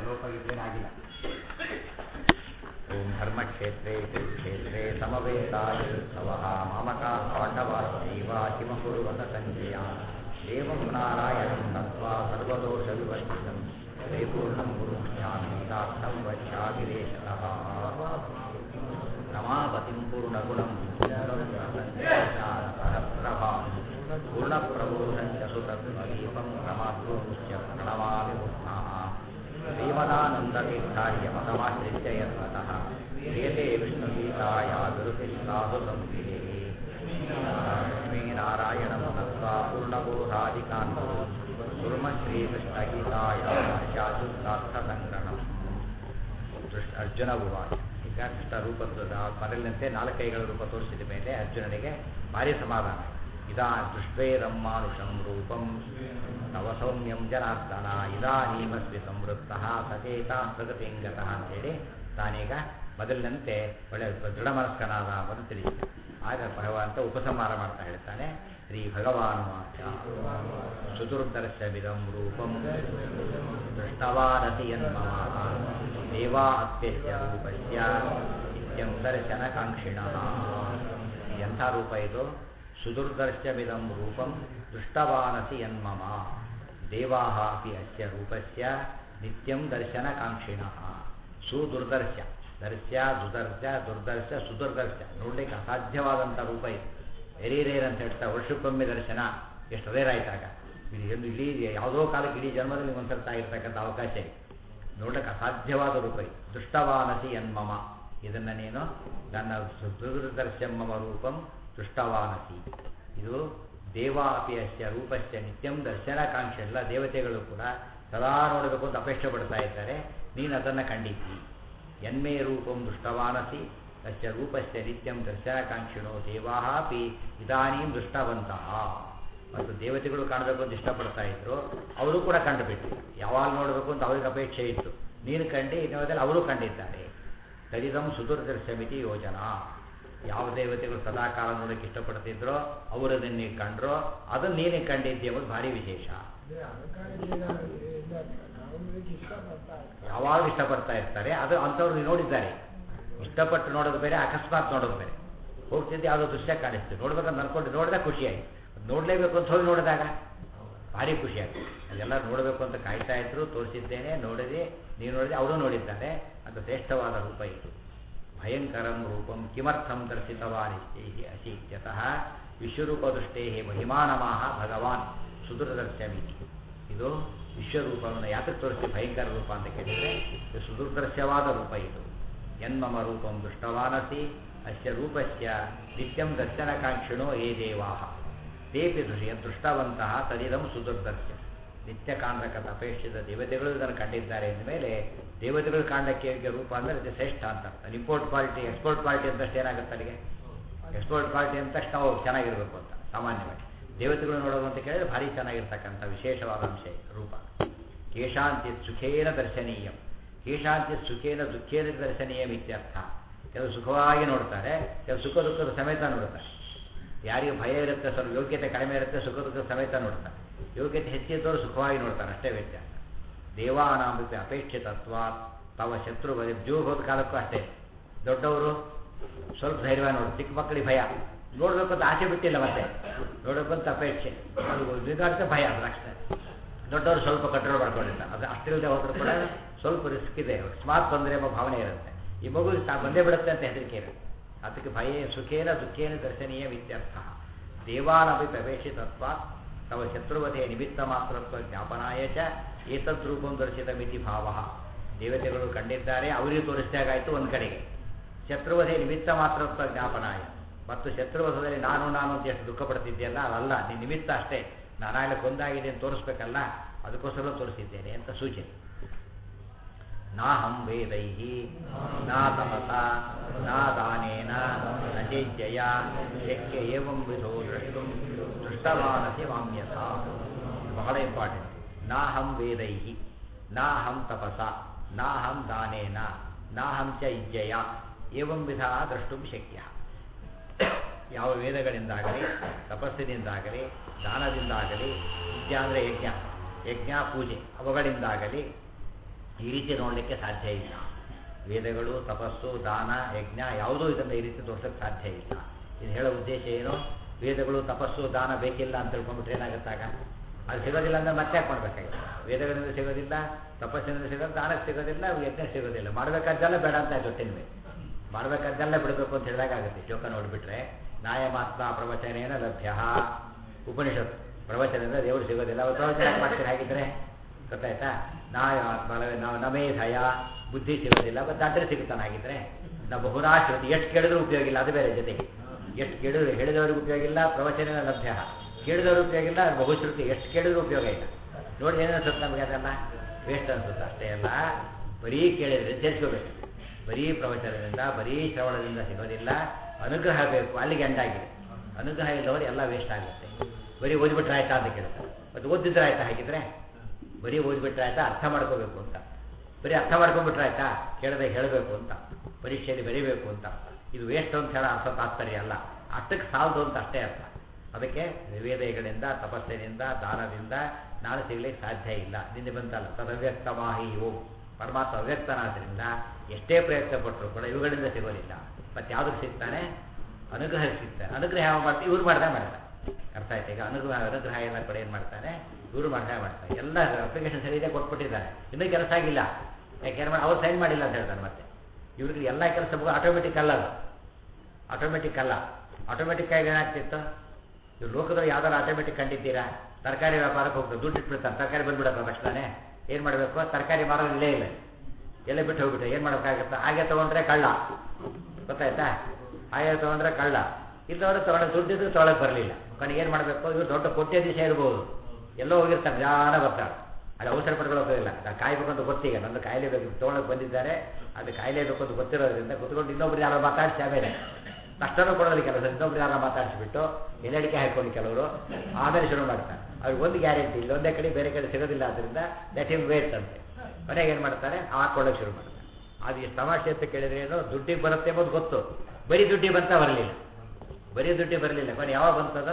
ಲೋಪವಿದ್ಯೇನಾಗಿಲ್ಲ ಓಂ ಧರ್ಮಕ್ಷೇತ್ರೇ ಕುರುಕ್ಷೇತ್ರೇ ಸಮವೇತಾಯುತ್ಸವಃ ಮಾಮಕಾ ಪಾಂಡವಾಶ್ಚೈವ ಕಿಮಕುರುವತ ಸಂಜಯ ದೇವಂ ನಾರಾಯಣಂ ನತ್ವಾ ಸರ್ವದೋಷವಿವರ್ಜಿತಂ ಶ್ರೀಪೂರ್ಣಂ ಗುರುಮುಖ್ಯಾಮಿ ದಾರ್ಥಂ ವಚ್ಚಾಗಿರೇಶತಃ ರಮಾಪತಿಂ ಪೂರ್ಣಗುಣಂ ಸಹಸ್ರಭಾಂ ಪೂರ್ಣಪ್ರಬೋಧಂಚ ಸುತತ್ವದೀಪಂ ರಮಾತ್ಮೂಶ್ಚ ಪ್ರಣಮಾಮಿ ಮುಕ್ತಾಃ ದೇವದಾನಂದತೀರ್ಥಾರ್ಯಮತಮಾಶ್ರಿತ್ಯ ಯತ್ನತಃ ಕ್ರಿಯತೆ ವಿಷ್ಣುಗೀತಾಯಾ ಗುರುತಿಸ್ಸಾಧು ಸಂಸ್ಥಿತೆ ಲಕ್ಷ್ಮೀನಾರಾಯಣಂ ನತ್ವಾ ಪೂರ್ಣಬೋಧಾದಿಕಾಂತೋ ಕುರ್ಮ ಶ್ರೀಕೃಷ್ಣಗೀತಾಯಾ ಶಾಶ್ವತಾರ್ಥಸಂಗ್ರಹಂ ಕೃಷ್ಣ ಅರ್ಜುನ ಉವಾಚ ಈಗ ಕೃಷ್ಣ ರೂಪದ ಮೊದಲಿನಂತೆ ನಾಲ್ಕೈಗಳ ರೂಪ ತೋರಿಸಿದ ಮೇಲೆ ಅರ್ಜುನನಿಗೆ ಭಾರಿ ಸಮಾಧಾನ ಇದಾ ದೃಷ್ಟೇರಂ ಮಾನುಷಂ ರೂಪಂ ತವ ಸೌಮ್ಯಂ ಜನಾರ್ದನ ಇದಾನೀಮಸ್ವಿ ಸಂವೃತ್ತ ಸಚೇತ ಪ್ರಗತಿಂಗತಃ ಅಂತೇಳಿ ತಾನೀಗ ಮೊದಲಿನಂತೆ ಒಳ್ಳೆ ದೃಢ ಮನಸ್ಕನಾದ ಅಂತ ತಿಳಿಸಿದೆ ಆಗ ಭಗವಂತ ಉಪಸಂಹಾರ ಮಾಡ್ತಾ ಹೇಳ್ತಾನೆ ಶ್ರೀ ಭಗವಾನ್ ವಾಚ ಚತುರ್ದರ್ಶವಿದಂ ರೂಪಂ ದೃಷ್ಟವಾನಸಿ ಯನ್ಮಮ ದೇವಾ ಅತ್ಯಸ್ಯ ರೂಪಸ್ಯ ನಿತ್ಯಂ ದರ್ಶನಕಾಂಕ್ಷಿಣಃ ಎಂಥ ರೂಪ ಇದು ಸುದುರ್ದರ್ಶವಿದಂ ರೂಪಂ ದೃಷ್ಟವಾನಸಿ ಯನ್ಮಮ ದೇವಾಃ ಅಪಿ ಅಸ್ಯ ರೂಪಸ್ಯ ನಿತ್ಯಂ ದರ್ಶನಕಾಂಕ್ಷಿಣಃ ಸುದುರ್ದರ್ಶ ದರ್ಶ ದುದರ್ಶ ದುರ್ದರ್ಶ ಸುದುರ್ದರ್ಶ ನೋಡ್ಲಿಕ್ಕೆ ಅಸಾಧ್ಯವಾದಂಥ ರೂಪ ಇದು ವೆರಿ ರೇರ್ ಅಂತ ಹೇಳ್ತಾ ವರ್ಷಕ್ಕೊಮ್ಮೆ ದರ್ಶನ ಎಷ್ಟು ರೇರ್ ಆಯ್ತಾಗ ಇದು ಎಂದು ಇಡೀ ಯಾವುದೋ ಕಾಲಕ್ಕೆ ಇಡೀ ಜನ್ಮದಲ್ಲಿ ಒಂದ್ಸರ್ತ ಆಗಿರ್ತಕ್ಕಂಥ ಅವಕಾಶ ಇದೆ ನೋಡಕ್ಕೆ ಅಸಾಧ್ಯವಾದ ರೂಪ ಇದು ದೃಷ್ಟವಾನಸಿ ಯನ್ಮಮ ಇದನ್ನು ನೀನು ನನ್ನ ಸುದೃದರ್ಶಮಮ ರೂಪಂ ದೃಷ್ಟವಾನಸಿ ಇದು ದೇವಾಪಿ ಅಸ್ಯ ರೂಪಸ್ಯ ನಿತ್ಯಂ ದರ್ಶನಕಾಂಕ್ಷೆ ಎಲ್ಲ ದೇವತೆಗಳು ಕೂಡ ಸದಾ ನೋಡಬೇಕು ಅಂತ ಅಪೇಕ್ಷೆ ಪಡ್ತಾ ಇದ್ದಾರೆ ನೀನು ಅದನ್ನು ಕಂಡಿದ್ದಿ ಯನ್ಮೇ ರೂಪಂ ದೃಷ್ಟವಾನಸಿ ಅಸ್ಯ ರೂಪಸ್ಯ ನಿತ್ಯಂ ದರ್ಶನಕಾಂಕ್ಷಿಣೋ ದೇವಾಹ ಅಪಿ ಇದಾನೀಂ ದೃಷ್ಟವಂತಹ ಮತ್ತು ದೇವತೆಗಳು ಕಾಣಬೇಕು ಅಂತ ಇಷ್ಟಪಡ್ತಾ ಇದ್ರು ಅವರು ಕೂಡ ಕಂಡುಬಿಟ್ರು ಯಾವಾಗ ನೋಡಬೇಕು ಅಂತ ಅವ್ರಿಗೆ ಅಪೇಕ್ಷೆ ಇತ್ತು ನೀನು ಕಂಡು ಇನ್ನೋದಲ್ಲಿ ಅವರು ಕಂಡಿದ್ದಾರೆ ತರಿದಂ ಸುದುರ್ದರ್ಶಮಿತಿ ಯೋಜನಾ ಯಾವ ದೇವತೆಗಳು ಸದಾಕಾಲ ನೋಡೋಕೆ ಇಷ್ಟಪಡ್ತಿದ್ರೋ ಅವರದನ್ನೇ ಕಂಡ್ರೋ ಅದನ್ನು ನೀನೇ ಕಂಡಿದ್ದೆ ಎಂಬುದು ಭಾರಿ ವಿಶೇಷ ಯಾವಾಗ ಇಷ್ಟಪಡ್ತಾ ಇರ್ತಾರೆ ಅದು ಅಂಥವ್ರು ನೋಡಿದ್ದಾರೆ ಇಷ್ಟಪಟ್ಟು ನೋಡೋದು ಬೇರೆ ಅಕಸ್ಮಾತ್ ನೋಡೋದು ಬೇರೆ ಹೋಗ್ತಿದ್ದೆ ಯಾವುದೋ ದೃಶ್ಯ ಕಾಣಿಸ್ತು ನೋಡ್ಬೇಕಂತ ಅನ್ಕೊಂಡು ನೋಡಿದಾಗ ಖುಷಿಯಾಗಿ ನೋಡಲೇಬೇಕು ಅಂತ ಹೋಗಿ ನೋಡಿದಾಗ ಭಾರಿ ಖುಷಿಯಾಗಿ ಅದೆಲ್ಲ ನೋಡಬೇಕು ಅಂತ ಕಾಯ್ತಾ ಇದ್ರು ತೋರಿಸಿದ್ದೇನೆ ನೋಡಿದೆ ನೀವು ನೋಡಿದೆ ಅವರು ನೋಡಿದ್ದಾರೆ ಅಂತ ಶ್ರೇಷ್ಠವಾದ ರೂಪ ಇದು ಭಯಂಕರಂ ರೂಪಂ ಕಿಮರ್ಥಂ ದರ್ಶಿತವಾನಿಷ್ಟೇ ಅಶೀತ್ಯತಃ ವಿಶ್ವರೂಪದೃಷ್ಟೇ ಮಹಿಮಾನಮಾಹ ಭಗವಾನ್ ಸುದೃದರ್ಶಮಿತಿ ಇದು ವಿಶ್ವರೂಪವನ್ನು ಯಾತಕ್ಕೆ ತೋರಿಸಿ ಭಯಂಕರ ರೂಪ ಅಂತ ಕೇಳಿದರೆ ಇದು ಸುದೃದರ್ಶವಾದ ರೂಪ ಇದು ಯನ್ಮಮ ರೂಪಂ ದೃಷ್ಟವಾನಸಿ ಅಸ್ಯ ರೂಪಸ್ಯ ನಿತ್ಯಂ ದರ್ಶನಕಾಂಕ್ಷಿಣೋ ಯೇ ದೇವಾಹ ತೇಪಿ ದೃಶ್ಯ ದೃಷ್ಟವಂತಹ ತದಿದಂ ಸುದುರ್ದರ್ಶ ನಿತ್ಯ ಕಾಣತಕ್ಕಂಥ ಅಪೇಕ್ಷಿತ ದೇವತೆಗಳು ಇದನ್ನು ಕಂಡಿದ್ದಾರೆ ಅಂದಮೇಲೆ ದೇವತೆಗಳು ಕಾಣಕ್ಕೆ ಯೋಗ್ಯ ರೂಪ ಅಂದರೆ ಇದು ಶ್ರೇಷ್ಠ ಅಂತ ಅರ್ಥ ಇಂಪೋರ್ಟ್ ಕ್ವಾಲಿಟಿ ಎಕ್ಸ್ಪೋರ್ಟ್ ಕ್ವಾಲಿಟಿ ಅಂತಷ್ಟು ಏನಾಗುತ್ತೆ ಅಲ್ಲಿಗೆ ಎಕ್ಸ್ಪೋರ್ಟ್ ಕ್ವಾಲಿಟಿ ಅಂತ ತಕ್ಷಣ ನಾವು ಚೆನ್ನಾಗಿರಬೇಕು ಅಂತ ಸಾಮಾನ್ಯವಾಗಿ ದೇವತೆಗಳು ನೋಡೋದು ಅಂತ ಕೇಳಿದ್ರೆ ಭಾರಿ ಚೆನ್ನಾಗಿರ್ತಕ್ಕಂಥ ವಿಶೇಷವಾದ ಅಂಶ ರೂಪ ಕೇಶಾಂತಿ ಸುಖೇನ ದರ್ಶನೀಯಂ ಕೇಶಾಂತಿ ಸುಖೇನ ದುಃಖೇನ ದರ್ಶನೀಯಂ ಇತ್ಯರ್ಥ ಕೆಲವು ಸುಖವಾಗಿ ನೋಡ್ತಾರೆ ಕೆಲವು ಸುಖ ದುಃಖದ ಸಮೇತ ನೋಡ್ತಾರೆ ಯಾರಿಗೆ ಭಯ ಇರುತ್ತೆ ಸ್ವಲ್ಪ ಯೋಗ್ಯತೆ ಕಡಿಮೆ ಇರುತ್ತೆ ಸುಖ ದುಃಖದ ಸಮೇತ ನೋಡ್ತಾರೆ ಯೋಗ್ಯತೆ ಹೆಚ್ಚಿದ್ದವರು ಸುಖವಾಗಿ ನೋಡ್ತಾರೆ ಅಷ್ಟೇ ವ್ಯತ್ಯಾಸ ದೇವಾನಾಮೃತಿ ಅಪೇಕ್ಷಿತತ್ವ ತವ ಶತ್ರು ಜೀವ ಹೋದ ಕಾಲಕ್ಕೂ ಅಷ್ಟೇ ದೊಡ್ಡವರು ಸ್ವಲ್ಪ ಧೈರ್ಯ ನೋಡಿ ಚಿಕ್ಕ ಮಕ್ಕಳಿಗೆ ಭಯ ನೋಡ್ಬೇಕು ಅಂತ ಆಸೆ ಬಿಟ್ಟಿಲ್ಲ ಮತ್ತೆ ನೋಡಬೇಕು ಅಂತ ಅಪೇಕ್ಷೆ ಇದಾಗುತ್ತೆ ಭಯ ಅಷ್ಟೇ ದೊಡ್ಡವರು ಸ್ವಲ್ಪ ಕಂಟ್ರೋಲ್ ಮಾಡ್ಕೊಂಡಿರ್ತಾರೆ ಅದು ಅಷ್ಟಿಲ್ಲದೆ ಹೋದ್ರೂ ಕೂಡ ಸ್ವಲ್ಪ ರಿಸ್ಕ್ ಇದೆ ಸ್ಮಾರ್ಟ್ ಬಂದರೆ ಎಂಬ ಭಾವನೆ ಇರುತ್ತೆ ಈ ಮಗು ಬಂದೇ ಬಿಡುತ್ತೆ ಅಂತ ಹೆದರಿಕೆ ಇರುತ್ತೆ ಅದಕ್ಕೆ ಭಯ ಸುಖೇನ ದುಃಖೇನ ದರ್ಶನೀಯ ವಿತ್ಯರ್ಥ ದೇವಾನಪಿ ಪ್ರವೇಶಿತತ್ವ ತವ ಶತ್ರುವಧೆ ನಿಮಿತ್ತ ಮಾತ್ರತ್ವ ಜ್ಞಾಪನಾಯ ಚ ಏತದ್ರೂಪಂ ದರ್ಶಿತ ಮಿತಿ ಭಾವ ದೇವತೆಗಳು ಕಂಡಿದ್ದಾರೆ ಅವರಿಗೆ ತೋರಿಸಿದಾಗಾಯಿತು ಒಂದು ಕಡೆಗೆ ಶತ್ರುವಧೆ ನಿಮಿತ್ತ ಮಾತ್ರತ್ವ ಜ್ಞಾಪನಾಯ ಮತ್ತು ಶತ್ರುವಧದಲ್ಲಿ ನಾನು ನಾನು ಅಂತ ಎಷ್ಟು ದುಃಖ ಪಡ್ತಿದ್ದೆಯಲ್ಲ ಅದಲ್ಲ ನೀನು ನಿಮಿತ್ತ ಅಷ್ಟೇ ನಾನಾಗಲೇ ಕೊಂದಾಗಿದೆ ಅಂತ ತೋರಿಸ್ಬೇಕಲ್ಲ ಅದಕ್ಕೋಸ್ಕರ ತೋರಿಸಿದ್ದೇನೆ ಅಂತ ಸೂಚನೆ ನಾಹಂ ವೇದೈ ನಾ ತಪಸ ನಾ ದಾನೇನ ನಚೇಜ್ಯಯ ಶಕ್ಯ ಏವಂ ವಿಧೋ ದ್ರಷ್ಟು ದೃಷ್ಟವಾನಸಿ ಮಾಮ್ಯಥ ಬಹಳ ಇಂಪಾರ್ಟೆಂಟ್ ನಾಹಂ ವೇದೈ ನಾಹಂ ತಪಸ ನಾಹಂ ದಾನೇನ ನಾಹಂ ಚ ಇಜ್ಜಯ ಏವಂ ವಿಧ ದ್ರಷ್ಟುಂ ಶಕ್ಯ ಯಾವ ವೇದಗಳಿಂದಾಗಲಿ ತಪಸ್ಸಿನಿಂದಾಗಲಿ ದಾನದಿಂದಾಗಲಿ ವಿದ್ಯಾ ಅಂದರೆ ಯಜ್ಞ ಯಜ್ಞ ಪೂಜೆ ಅವುಗಳಿಂದಾಗಲಿ ಈ ರೀತಿ ನೋಡಲಿಕ್ಕೆ ಸಾಧ್ಯ ಇಲ್ಲ ವೇದಗಳು ತಪಸ್ಸು ದಾನ ಯಜ್ಞ ಯಾವುದೂ ಇದನ್ನು ಈ ರೀತಿ ತೋರ್ಸೋಕ್ಕೆ ಸಾಧ್ಯ ಇಲ್ಲ ಇದು ಹೇಳೋ ಉದ್ದೇಶ ಏನು ವೇದಗಳು ತಪಸ್ಸು ದಾನ ಬೇಕಿಲ್ಲ ಅಂತ ತಿಳ್ಕೊಂಡ್ಬಿಟ್ರೆ ಏನಾಗುತ್ತಾಗ ಅದು ಸಿಗೋದಿಲ್ಲ ಅಂದ್ರೆ ಮತ್ತೆ ಯಾಕೆ ಮಾಡಬೇಕಾಗಿದೆ ವೇದಗಳಿಂದ ಸಿಗೋದಿಲ್ಲ ತಪಸ್ಸಿನಿಂದ ಸಿಗೋದು ದಾನಕ್ಕೆ ಸಿಗೋದಿಲ್ಲ ಯಜ್ಞ ಸಿಗೋದಿಲ್ಲ ಮಾಡಬೇಕಾದ್ದೆಲ್ಲ ಬೇಡ ಅಂತ ಆಯ್ತು ತಿನ್ವಿ ಮಾಡಬೇಕಾದ್ದೆಲ್ಲ ಬಿಡಬೇಕು ಅಂತ ಹೇಳಿದಾಗುತ್ತೆ ಶ್ಲೋಕ ನೋಡಿಬಿಟ್ರೆ ನಾಯಮಾತ್ಮ ಪ್ರವಚನೇನ ಲಭ್ಯ ಉಪನಿಷತ್ ಪ್ರವಚನದಿಂದ ದೇವರು ಸಿಗೋದಿಲ್ಲ ಅವ್ರು ಪ್ರವಚನ ಯಾಕೆ ಮಾಡ್ತೀರಿ ಹಾಗಿದ್ರೆ ಗೊತ್ತಾಯ್ತಾ ನಾಯ ಆತ್ಮ ನಾವು ನಮೇಧಯ ಬುದ್ಧಿ ಸಿಗೋದಿಲ್ಲ ಮತ್ತು ಅದ್ರೆ ಸಿಗುತ್ತಾನೆ ಹಾಗಿದ್ರೆ ನಾವು ಬಹುನಾಶ್ರುತಿ ಎಷ್ಟು ಕೇಳಿದ್ರೂ ಉಪಯೋಗ ಇಲ್ಲ ಅದು ಬೇರೆ ಜೊತೆಗೆ ಎಷ್ಟು ಕೇಳಿದ್ರು ಹೇಳಿದವ್ರಿಗೆ ಉಪಯೋಗ ಇಲ್ಲ ಪ್ರವಚನ ಲಭ್ಯ ಕೇಳಿದವ್ರಿಗೆ ಉಪಯೋಗ ಇಲ್ಲ ಬಹುಶ್ರುತಿ ಎಷ್ಟು ಕೇಳಿದ್ರೂ ಉಪಯೋಗ ಇಲ್ಲ ನೋಡಿ ಏನು ಅನ್ಸುತ್ತೆ ನಮಗೆ ಅದೆಲ್ಲ ವೇಸ್ಟ್ ಅನ್ಸುತ್ತೆ ಅಷ್ಟೇ ಅಲ್ಲ ಬರೀ ಕೇಳಿದ್ರೆ ಸೇರಿಸ್ಕೋಬೇಕು ಬರೀ ಪ್ರವಚನದಿಂದ ಬರೀ ಶ್ರವಣದಿಂದ ಸಿಗೋದಿಲ್ಲ ಅನುಗ್ರಹ ಬೇಕು ಅಲ್ಲಿಗೆ ಎಂಡಾಗಿದೆ ಅನುಗ್ರಹ ಇಲ್ಲವರು ಎಲ್ಲ ವೇಸ್ಟ್ ಆಗುತ್ತೆ ಬರೀ ಓದ್ಬಿಟ್ರೆ ಆಯ್ತಾ ಅಂತ ಕೇಳ್ತಾರೆ ಮತ್ತು ಓದಿದ್ರೆ ಆಯ್ತಾ ಹಾಗಿದ್ರೆ ಬರೀ ಓದ್ಬಿಟ್ರೆ ಆಯ್ತಾ ಅರ್ಥ ಮಾಡ್ಕೋಬೇಕು ಅಂತ ಬರೀ ಅರ್ಥ ಮಾಡ್ಕೊಂಡ್ಬಿಟ್ರೆ ಆಯ್ತಾ ಕೇಳದೆ ಹೇಳಬೇಕು ಅಂತ ಪರೀಕ್ಷೆಯಲ್ಲಿ ಬರೀಬೇಕು ಅಂತ ಇದು ವೇಸ್ಟ್ ಅಂತ ಹೇಳೋ ಅರ್ಥ ತಾತ್ಪರ್ಯ ಅಲ್ಲ ಅಷ್ಟಕ್ಕೆ ಸಾಲದು ಅಂತ ಅಷ್ಟೇ ಅರ್ಥ ಅದಕ್ಕೆ ವೇದಗಳಿಂದ ತಪಸ್ಸಿನಿಂದ ದಾನದಿಂದ ನಾಳೆ ಸಿಗ್ಲಿಕ್ಕೆ ಸಾಧ್ಯ ಇಲ್ಲ ನಿನ್ನೆ ಬಂತಲ್ಲ ತದವ್ಯಕ್ತ ಮಾಹಿ ಓ ಪರಮಾತ್ಮ ಅವ್ಯಕ್ತನಾದ್ರಿಂದ ಎಷ್ಟೇ ಪ್ರಯತ್ನ ಪಟ್ಟರು ಕೂಡ ಇವುಗಳಿಂದ ಸಿಗೋದಿಲ್ಲ ಮತ್ತೆ ಯಾವುದಕ್ಕೆ ಸಿಗ್ತಾನೆ ಅನುಗ್ರಹ ಸಿಗ್ತಾನೆ ಅನುಗ್ರಹ ಯಾವ ಮಾಡ್ತಾರೆ ಇವ್ರು ಮಾಡ್ದೆ ಮಾಡ್ತಾರೆ ಅರ್ಥ ಆಯ್ತು ಈಗ ಅನುಗ್ರಹ ಅನುಗ್ರಹ ಎಲ್ಲ ಕಡೆ ಏನು ಮಾಡ್ತಾನೆ ಇವರು ಮಾಡ್ದೆ ಮಾಡ್ತಾರೆ ಎಲ್ಲ ಅಪ್ಲಿಕೇಶನ್ ಸರಿಯಾಗಿ ಕೊಟ್ಬಿಟ್ಟಿದ್ದಾರೆ ಇನ್ನೂ ಕೆಲಸ ಆಗಿಲ್ಲ ಯಾಕೆ ಮಾಡಿ ಅವ್ರು ಸೈನ್ ಮಾಡಿಲ್ಲ ಅಂತ ಹೇಳ್ತಾರೆ ಮತ್ತೆ ಇವ್ರಿಗೆ ಎಲ್ಲ ಕೆಲಸ ಆಟೋಮೆಟಿಕ್ ಅಲ್ಲ ಅದು ಆಟೋಮೆಟಿಕ್ ಅಲ್ಲ ಆಟೋಮೆಟಿಕ್ ಆಗಿ ಏನಾಗ್ತಿತ್ತು ಇವ್ರು ಲೋಕದಲ್ಲಿ ಯಾವ್ದಾರು ಆಟೋಮೆಟಿಕ್ ಕಂಡಿದ್ದೀರಾ ತರಕಾರಿ ವ್ಯಾಪಾರಕ್ಕೆ ಹೋಗ್ತಾರೆ ದುಡ್ಡು ಇಟ್ಬಿಡ್ತಾರೆ ತರಕಾರಿ ಬಂದ್ಬಿಡತ್ತೆ ತಕ್ಷಣನೇ ಏನು ಮಾಡಬೇಕು ತರಕಾರಿ ಮಾರೋದು ಇಲ್ಲೇ ಇಲ್ಲ ಎಲ್ಲೇ ಬಿಟ್ಟು ಹೋಗ್ಬಿಟ್ಟು ಏನು ಮಾಡೋಕ್ಕಾಗತ್ತೆ ಹಾಗೆ ತೊಗೊಂಡ್ರೆ ಕಳ್ಳ ಗೊತ್ತಾಯ್ತಾ ಹಾಗೆ ತೊಗೊಂಡ್ರೆ ಕಳ್ಳ ಇಲ್ಲದವರು ತೊಗೊಂಡು ದುಡ್ಡಿದ್ರು ತೊಗೊಳಕ್ಕೆ ಬರಲಿಲ್ಲ ಕೊನೆಗೆ ಏನು ಮಾಡಬೇಕು ಇವ್ರು ದೊಡ್ಡ ಕೊಟ್ಟೆ ದಿವಸ ಇರ್ಬೋದು ಎಲ್ಲೋ ಹೋಗಿರ್ತಾರೆ ಜಾನ ಬರ್ತಾಳೆ ಅಲ್ಲಿ ಅವಸರ ಪಡ್ಕೊಳ್ಳೋಕ್ಕಿಲ್ಲ ನಾನು ಕಾಯ್ಬೇಕು ಅಂತ ಗೊತ್ತೀಗ ನಂದು ಕಾಯಿಲೆ ಬೇಕು ತೊಗೊಳಕ್ಕೆ ಬಂದಿದ್ದಾರೆ ಅದು ಕಾಯಿಲೆ ಬೇಕು ಅಂತ ಗೊತ್ತಿರೋದ್ರಿಂದ ಕುತ್ಕೊಂಡು ಇನ್ನೊಬ್ರು ಯಾರೋ ಮಾತಾಡಿಸಿ ಆಮೇಲೆ ಕಷ್ಟನೂ ಕೊಡೋದಿಲ್ಲ ಕೆಲಸ ಇನ್ನೊಬ್ರು ಯಾರೋ ಮಾತಾಡಿಸ್ಬಿಟ್ಟು ಎಲೆಡಿಕೆ ಹಾಕೊಂಡು ಕೆಲವರು ಆಮೇಲೆ ಶುರು ಮಾಡ್ತಾರೆ ಅವ್ರಿಗೆ ಒಂದು ಗ್ಯಾರಂಟಿ ಇಲ್ಲ ಒಂದೇ ಕಡೆ ಬೇರೆ ಕಡೆ ಸಿಗೋದಿಲ್ಲ ಆದ್ದರಿಂದ ದಟ್ ಇಮ್ ವೇಟ್ ಅಂತೆ ಕೊನೆಗೆ ಏನು ಮಾಡ್ತಾರೆ ಹಾಕೊಳ್ಳೋಕೆ ಶುರು ಮಾಡ್ತಾರೆ ಅದು ಎಷ್ಟು ತಮಾಷೆ ಅಂತ ಕೇಳಿದ್ರೆ ಏನು ದುಡ್ಡಿಗೆ ಬರುತ್ತೆ ಎಂಬುದು ಗೊತ್ತು ಬರೀ ದುಡ್ಡಿಗೆ ಬಂತ ಬರಲಿಲ್ಲ ಬರೀ ದುಡ್ಡಿಗೆ ಬರಲಿಲ್ಲ ಕೊನೆ ಯಾವಾಗ ಬಂತದ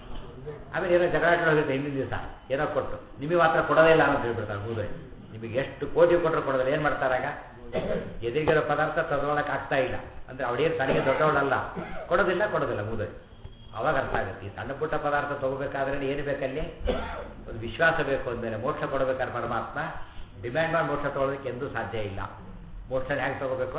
ಆಮೇಲೆ ಏನೋ ಜಗಳಾಟ ಹೋಗುತ್ತೆ ಹಿಂದಿನ ದಿವಸ ಏನೋ ಕೊಟ್ಟು ನಿಮಗೆ ಮಾತ್ರ ಕೊಡೋದೇ ಇಲ್ಲ ಅಂತ ಹೇಳ್ಬಿಡ್ತಾರೆ ಮೂದ್ರೆ ನಿಮಗೆ ಎಷ್ಟು ಕೋಟಿ ಕೊಟ್ಟರು ಕೊಡೋದಿಲ್ಲ ಏನು ಮಾಡ್ತಾರಾಗ ಎದುರಿಗಿರೋ ಪದಾರ್ಥ ತಗೊಳಕ್ಕೆ ಆಗ್ತಾ ಇಲ್ಲ ಅಂದ್ರೆ ಅವಳೇನು ತನಗೆ ದೊಡ್ಡವಳಲ್ಲ ಕೊಡೋದಿಲ್ಲ ಕೊಡೋದಿಲ್ಲ ಮೂದ್ರೆ ಅವಾಗ ಅರ್ಥ ಆಗುತ್ತೆ ಈ ಸಣ್ಣ ಪುಟ್ಟ ಪದಾರ್ಥ ತಗೋಬೇಕಾದ್ರೆ ಏನು ಬೇಕಲ್ಲಿ ಒಂದು ವಿಶ್ವಾಸ ಬೇಕು ಅಂದಮೇಲೆ ಮೋಕ್ಷ ಕೊಡಬೇಕಾದ್ರೆ ಪರಮಾತ್ಮ ಡಿಮ್ಯಾಂಡ್ ಮಾಡಿ ಮೋಕ್ಷ ತಗೊಳ್ಳೋದಕ್ಕೆ ಎಂದೂ ಸಾಧ್ಯ ಇಲ್ಲ ಮೋಕ್ಷ ಹೇಗೆ ತಗೋಬೇಕು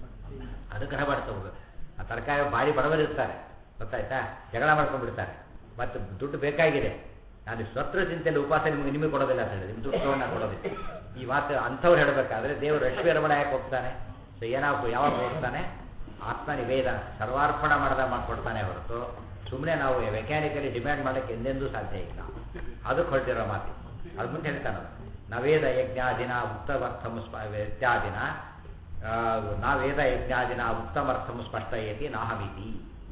ಅನುಗ್ರಹ ಮಾಡಿ ತಗೋಬೇಕು ಆ ತರಕಾರಿ ಭಾರಿ ಬಡವರಿರ್ತಾರೆ ಗೊತ್ತಾಯ್ತಾ ಜಗಳ ಮಾಡ್ಕೊಂಡ್ಬಿಡ್ತಾರೆ ಮತ್ತು ದುಡ್ಡು ಬೇಕಾಗಿದೆ ನಾನು ಸ್ವತ್ರ ಚಿಂತೆಯಲ್ಲಿ ಉಪವಾಸ ನಿಮಗೆ ನಿಮಗೆ ಕೊಡೋದಿಲ್ಲ ಅಂತ ಹೇಳಿದೆ ನಿಮ್ಮ ದುಡ್ಡು ತಗೊಂಡು ನಾನು ಕೊಡೋದಿಲ್ಲ ಈ ಮಾತು ಅಂಥವ್ರು ಹೇಳಬೇಕಾದ್ರೆ ದೇವರು ಲಕ್ಷ್ಮೀ ರಮಣ ಯಾಕೆ ಹೋಗ್ತಾನೆ ಸೊ ಏನಾಗ ಯಾವಾಗ ಹೋಗ್ತಾನೆ ಆತ್ಮ ನಿವೇದನ ಸರ್ವಾರ್ಪಣ ಮಾಡದ ಮಾಡಿಕೊಡ್ತಾನೆ ಹೊರತು ಸುಮ್ಮನೆ ನಾವು ಮೆಕ್ಯಾನಿಕಲಿ ಡಿಮ್ಯಾಂಡ್ ಮಾಡೋಕ್ಕೆ ಎಂದೆಂದೂ ಸಾಧ್ಯ ಇಲ್ಲ ಅದಕ್ಕೆ ಹೊರಟಿರೋ ಮಾತು ಅದು ಮುಂದೆ ಹೇಳ್ತಾನೆ ನವೇದ ಯಜ್ಞಾದಿನ ಉತ್ತಮರ್ಥಂ ಸ್ಪ ಇತ್ಯಾದಿನ ನಾವೇದ ಯಜ್ಞಾದಿನ ಉತ್ತಮರ್ಥಂ ಸ್ಪಷ್ಟಯತಿ ನಾಹಮಿತಿ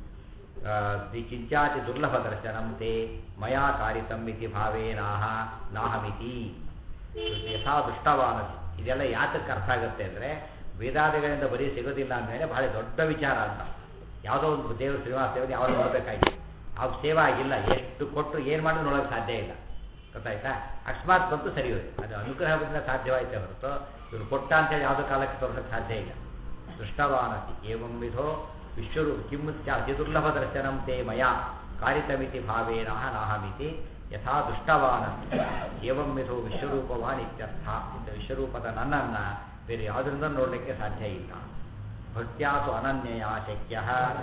ಕಿಂಚಾತಿ ದುರ್ಲಭ ದರ್ಶನಂ ತೇ ಮಯಾ ಕಾರಿತಂ ಇತಿ ಭಾವೇನಾಹ ನಾಹಮಿತಿ ಯಥಾ ದೃಷ್ಟವಾನಸಿ ಇದೆಲ್ಲ ಯಾತಕ್ಕೆ ಅರ್ಥ ಆಗುತ್ತೆ ಅಂದರೆ ವೇದಾದಿಗಳಿಂದ ಬರೀ ಸಿಗೋದಿಲ್ಲ ಅಂದಮೇಲೆ ಬಹಳ ದೊಡ್ಡ ವಿಚಾರ ಅಂತ ಯಾವುದೋ ಒಂದು ದೇವರು ಶ್ರೀನಿವಾಸ ದೇವರು ಯಾವಾಗ ನೋಡಬೇಕಾಗಿ ಅವು ಸೇವೆ ಆಗಿಲ್ಲ ಎಷ್ಟು ಕೊಟ್ಟು ಏನು ಮಾಡಿದ್ರು ನೋಡೋಕೆ ಸಾಧ್ಯ ಇಲ್ಲ ಗೊತ್ತಾಯ್ತಾ ಅಕಸ್ಮಾತ್ ಬಂತು ಸರಿ ಹೋಯ್ತು ಅದು ಅನುಗ್ರಹದಿಂದ ಸಾಧ್ಯವಾಯಿತೆ ಹೊರತು ಇವರು ಕೊಟ್ಟ ಅಂತೇಳಿ ಯಾವುದೋ ಕಾಲಕ್ಕೆ ತೋರಿಸೋಕೆ ಸಾಧ್ಯ ಇಲ್ಲ ದೃಷ್ಟವಾನಸಿ ಏವಂ ವಿಧೋ ವಿಶ್ವರು ಕಿಂ ಅತಿದುರ್ಲಭ ದರ್ಶನಂ ತೇ ಮಯ ಕಾರಿತಮಿತಿ ಭಾವೇನ ನಾಹಮಿತಿ ಯಥಾ ದೃಷ್ಟವಾನಸ್ತಿ ಏವಂ ವಿಧೋ ವಿಶ್ವರೂಪವಾನ್ ಇತ್ಯರ್ಥ ಇಂಥ ವಿಶ್ವರೂಪದ ನನ್ನನ್ನು ಬೇರೆ ಯಾವುದರಿಂದ ನೋಡಲಿಕ್ಕೆ ಸಾಧ್ಯ ಇಲ್ಲ ಭಕ್ತ್ಯಾಸು ಅನನ್ಯಯ ಶಕ್ಯ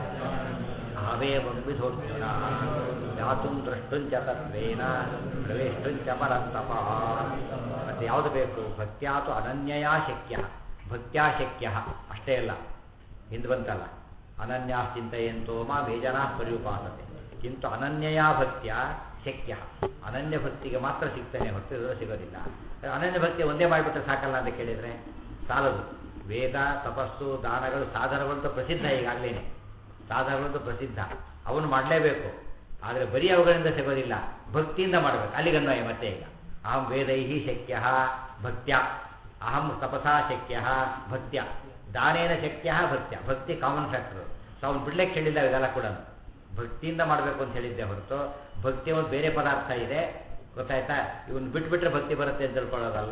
ಅವೇವಂ ವಿಧೋರ್ಜುನ ಜಾತುಂ ದ್ರಷ್ಟುಂಚ ತತ್ವೇನ ಪ್ರವೇಷ್ಟುಂಚ ಪರಂತಪ ಮತ್ತೆ ಯಾವುದು ಬೇಕು ಭಕ್ತ್ಯಾತು ಅನನ್ಯಯ ಶಕ್ಯ ಭಕ್ತ್ಯಾ ಶಕ್ಯ ಅಷ್ಟೇ ಅಲ್ಲ ಹಿಂದೆ ಬಂತಲ್ಲ ಅನನ್ಯಾ ಚಿಂತೆಯಂತೋ ಮಾ ಬೇಜನಾ ಪರ್ಯುಪಾಸತೆ ಕಿಂತು ಅನನ್ಯಯ ಭಕ್ತಿಯ ಶಕ್ಯ ಅನನ್ಯ ಭಕ್ತಿಗೆ ಮಾತ್ರ ಸಿಗ್ತಾನೆ ಹೊರತು ಸಿಗೋದಿಲ್ಲ ಅನನ್ಯ ಭಕ್ತಿ ಒಂದೇ ಮಾಡಿಬಿಟ್ರೆ ಸಾಕಲ್ಲ ಅಂತ ಕೇಳಿದರೆ ಸಾಲದು ವೇದ ತಪಸ್ಸು ದಾನಗಳು ಸಾಧನಗಳಂತೂ ಪ್ರಸಿದ್ಧ ಈಗಾಗಲೇ ಸಾಧನಗಳಂತೂ ಪ್ರಸಿದ್ಧ ಅವನು ಮಾಡಲೇಬೇಕು ಆದರೆ ಬರೀ ಅವುಗಳಿಂದ ಸಿಗೋದಿಲ್ಲ ಭಕ್ತಿಯಿಂದ ಮಾಡಬೇಕು ಅಲ್ಲಿಗನ್ವಯ ಮತ್ತೆ ಈಗ ಅಹಂ ವೇದೈಹಿ ಶಕ್ಯ ಭಕ್ತ್ಯ ಅಹಂ ತಪಸಾ ಶಕ್ಯ ಭಕ್ತ್ಯ ದಾನೇನ ಶಕ್ಯ ಭಕ್ತ್ಯ ಭಕ್ತಿ ಕಾಮನ್ ಫ್ಯಾಕ್ಟರ್ ಸೊ ಅವ್ನು ಬಿಡ್ಲಿಕ್ಕೆ ಹೇಳಿಲ್ಲ ಇದೆಲ್ಲ ಕೂಡ ಭಕ್ತಿಯಿಂದ ಮಾಡಬೇಕು ಅಂತ ಹೇಳಿದ್ದೆ ಹೊರತು ಭಕ್ತಿ ಒಂದು ಬೇರೆ ಪದಾರ್ಥ ಇದೆ ಗೊತ್ತಾಯ್ತಾ ಇವನು ಬಿಟ್ಬಿಟ್ರೆ ಭಕ್ತಿ ಬರುತ್ತೆ ಅಂತ ತಿಳ್ಕೊಳ್ಳೋದಲ್ಲ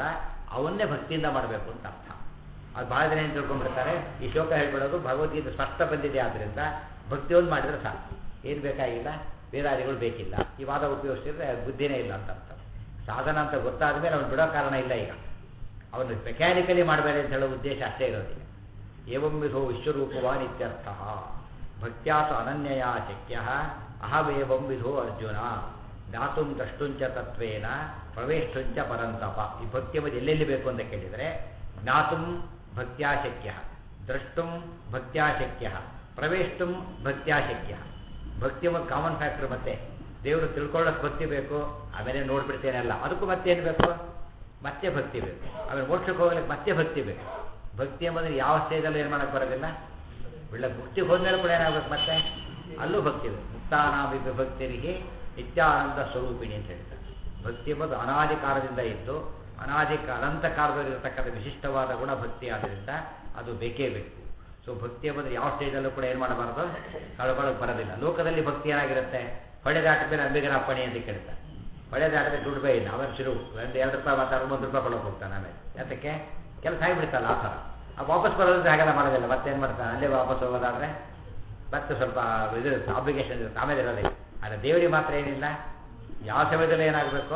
ಅವನ್ನೇ ಭಕ್ತಿಯಿಂದ ಮಾಡಬೇಕು ಅಂತ ಅರ್ಥ ಅದು ಭಾಳ ಜನ ಏನು ತಿಳ್ಕೊಂಡ್ಬಿಡ್ತಾರೆ ಈ ಶ್ಲೋಕ ಹೇಳ್ಬಿಡೋದು ಭಗವದ್ಗೀತೆ ಸ್ಪಷ್ಟ ಬಂದಿದೆ ಆದ್ದರಿಂದ ಭಕ್ತಿ ಒಂದು ಮಾಡಿದ್ರೆ ಸಾಕು ಏನು ಬೇಕಾಗಿಲ್ಲ ವೇದಾದಿಗಳು ಬೇಕಿಲ್ಲ ಈ ವಾದ ಉಪಯೋಗಿಸಿದ್ರೆ ಬುದ್ಧಿನೇ ಇಲ್ಲ ಅಂತ ಅರ್ಥ ಸಾಧನ ಅಂತ ಗೊತ್ತಾದ ಮೇಲೆ ಅವ್ನು ಬಿಡೋ ಕಾರಣ ಇಲ್ಲ ಈಗ ಅವನು ಮೆಕ್ಯಾನಿಕಲಿ ಮಾಡಬೇಡಿ ಅಂತ ಹೇಳೋ ಉದ್ದೇಶ ಅಷ್ಟೇ ಇರೋದಿಲ್ಲ ಏವಂ ವಿಧೋ ವಿಶ್ವರೂಪವಾನ್ ಇತ್ಯರ್ಥ ಭಕ್ತ್ಯಾಸು ಅನನ್ಯಯ ಶಕ್ಯ ಅಹಮೇವಂ ವಿಧೋ ಅರ್ಜುನ ಜ್ಞಾತುಂ ದ್ರಷ್ಟುಂಚ ತತ್ವೇನ ಪ್ರವೇಷ್ಟುಂಚ ಪರಂತಪ ಈ ಭಕ್ತಿ ಎಂಬುದು ಎಲ್ಲೆಲ್ಲಿ ಬೇಕು ಅಂತ ಕೇಳಿದರೆ ಜ್ಞಾತುಂ ಭಕ್ತ್ಯಾಶಕ್ಯ ದ್ರಷ್ಟುಂ ಭಕ್ತ್ಯಾಶಕ್ಯ ಪ್ರವೇಷ್ಟುಂ ಭಕ್ತ್ಯಾಶಕ್ಯ ಭಕ್ತಿ ಎಂಬ ಕಾಮನ್ ಫ್ಯಾಕ್ಟರ್ ಮತ್ತೆ ದೇವರು ತಿಳ್ಕೊಳ್ಳೋಕೆ ಭಕ್ತಿ ಬೇಕು ಆಮೇಲೆ ನೋಡ್ಬಿಡ್ತೇನೆ ಅಲ್ಲ ಅದಕ್ಕೂ ಮತ್ತೆ ಏನು ಬೇಕು ಮತ್ತೆ ಭಕ್ತಿ ಬೇಕು ಆಮೇಲೆ ಮೋಕ್ಷಕ್ಕೆ ಹೋಗ್ಲಿಕ್ಕೆ ಮತ್ತೆ ಭಕ್ತಿ ಬೇಕು ಭಕ್ತಿ ಎಂಬುದು ಯಾವ ಸ್ಟೇಜಲ್ಲಿ ಏನು ಮಾಡಕ್ಕೆ ಬರೋದಿಲ್ಲ ಒಳ್ಳೆ ಮುಕ್ತಿಗೆ ಹೋದ್ಮೇಲೆ ಕೂಡ ಏನಾಗಬೇಕು ಮತ್ತೆ ಅಲ್ಲೂ ಭಕ್ತಿ ಬೇಕು ಮುಕ್ತಾನಾಮಿ ಭಕ್ತರಿಗೆ ನಿತ್ಯಾನಂದ ಸ್ವರೂಪಿಣಿ ಅಂತ ಹೇಳ್ತಾರೆ ಭಕ್ತಿ ಎಂಬುದು ಅನಾದಿ ಕಾಲದಿಂದ ಇದ್ದು ಅನಾದಿ ಅನಂತ ಕಾಲದಲ್ಲಿರತಕ್ಕಂಥ ವಿಶಿಷ್ಟವಾದ ಗುಣ ಭಕ್ತಿ ಆದ್ದರಿಂದ ಅದು ಬೇಕೇ ಬೇಕು ಸೊ ಭಕ್ತಿ ಎಂಬುದು ಯಾವ ಸ್ಟೇಜಲ್ಲೂ ಕೂಡ ಏನು ಮಾಡಬಾರ್ದು ಕಳ್ಕೊಳ್ಳೋಕೆ ಬರೋದಿಲ್ಲ ಲೋಕದಲ್ಲಿ ಭಕ್ತಿ ಏನಾಗಿರುತ್ತೆ ಹೊಳೆದಾಟ ಮೇಲೆ ಅಂಬಿಗರ ಅಪ್ಪಣೆ ಅಂತ ಕೇಳ್ತಾರೆ ಹೊಳೆದಾಟದಲ್ಲಿ ದುಡ್ಡು ಬೈ ಇಲ್ಲ ಅವನು ಶುರು ಒಂದು ಎರಡು ರೂಪಾಯಿ ಮಾತಾಡೋದು ಒಂದು ರೂಪಾಯಿ ಕೊಡೋಕೆ ಹೋಗ್ತಾನೆ ಆಮೇಲೆ ಯಾತಕ್ಕೆ ಕೆಲಸ ಆಗಿಬಿಡ್ತಲ್ಲ ಆ ಥರ ಆ ವಾಪಸ್ ಬರೋದ್ರೆ ಹಾಗೆಲ್ಲ ಮಾಡೋದಿಲ್ಲ ಮತ್ತೇನು ಮಾಡ್ತಾನೆ ಅಲ್ಲೇ ವಾಪಸ್ ಹೋಗೋದಾದ್ರೆ ಮತ್ತೆ ಸ್ವಲ್ಪ ಇದು ಅಪ್ಲಿಕೇಶನ್ ಇರುತ್ತೆ ಆಮೇಲೆ ಇರೋದಿಲ್ಲ ಆದರೆ ದೇವರಿಗೆ ಮಾತ್ರ ಏನಿಲ್ಲ ಯಾವ ಸಮಯದಲ್ಲಿ ಏನಾಗಬೇಕು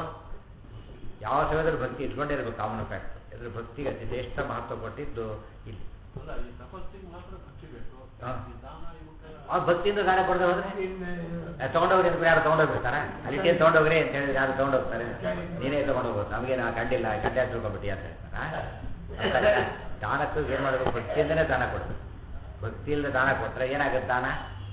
ಯಾವ ಸಮಯದಲ್ಲಿ ಭಕ್ತಿ ಇಟ್ಕೊಂಡಿರ್ಬೇಕು ಕಾಮನ್ ಫ್ಯಾಕ್ಟ್ ಇದ್ರ ಭಕ್ತಿಗೆ ಅತಿ ಶ್ರೇಷ್ಠ ಮಹತ್ವ ಕೊಟ್ಟಿದ್ದು ಇಲ್ಲಿ ಅಲ್ಲ ಈ ತಪಸ್ಸಿಗೆ ಮಾತ್ರ ಭಕ್ತಿ ಬೇಕು ಹಾ. ಈ ದಾನ ಇವಕ್ಕೆ ಆ ಭಕ್ತಿಯಿಂದ ದಾನ ಕೊಡದೆ ಹೋದ್ರೆ ತಗೊಂಡೋಗ್ರಿ ಅಂತ ಯಾರು ತಗೊಂಡೋಗ್ಬಿಡ್ತಾರ ಅದಕ್ಕೆ ತಗೊಂಡೋಗ್ರಿ ಅಂತ ಹೇಳಿದ್ರೆ ಯಾರು ತಗೊಂಡೋಗ್ತಾರೆ ನೀನೇ ತಗೊಂಡೋಗ್ಬೋದು ನಮಗೆ ನಾ ಕಂಡಿಲ್ಲ ಕಂಡ ತಿಳ್ಕೊಂಬಿಟ್ಟಿ ಅಂತ ಹೇಳ್ತಾರ ದಾನಕ್ಕೂ ಏನು ಮಾಡಬೇಕು ಭಕ್ತಿಯಿಂದನೇ ದಾನ ಕೊಡಬೇಕು ಭಕ್ತಿ ಇಲ್ಲದೆ ದಾನ ಕೊಟ್ಟರೆ ಏನಾಗುತ್ತೆ ದಾನ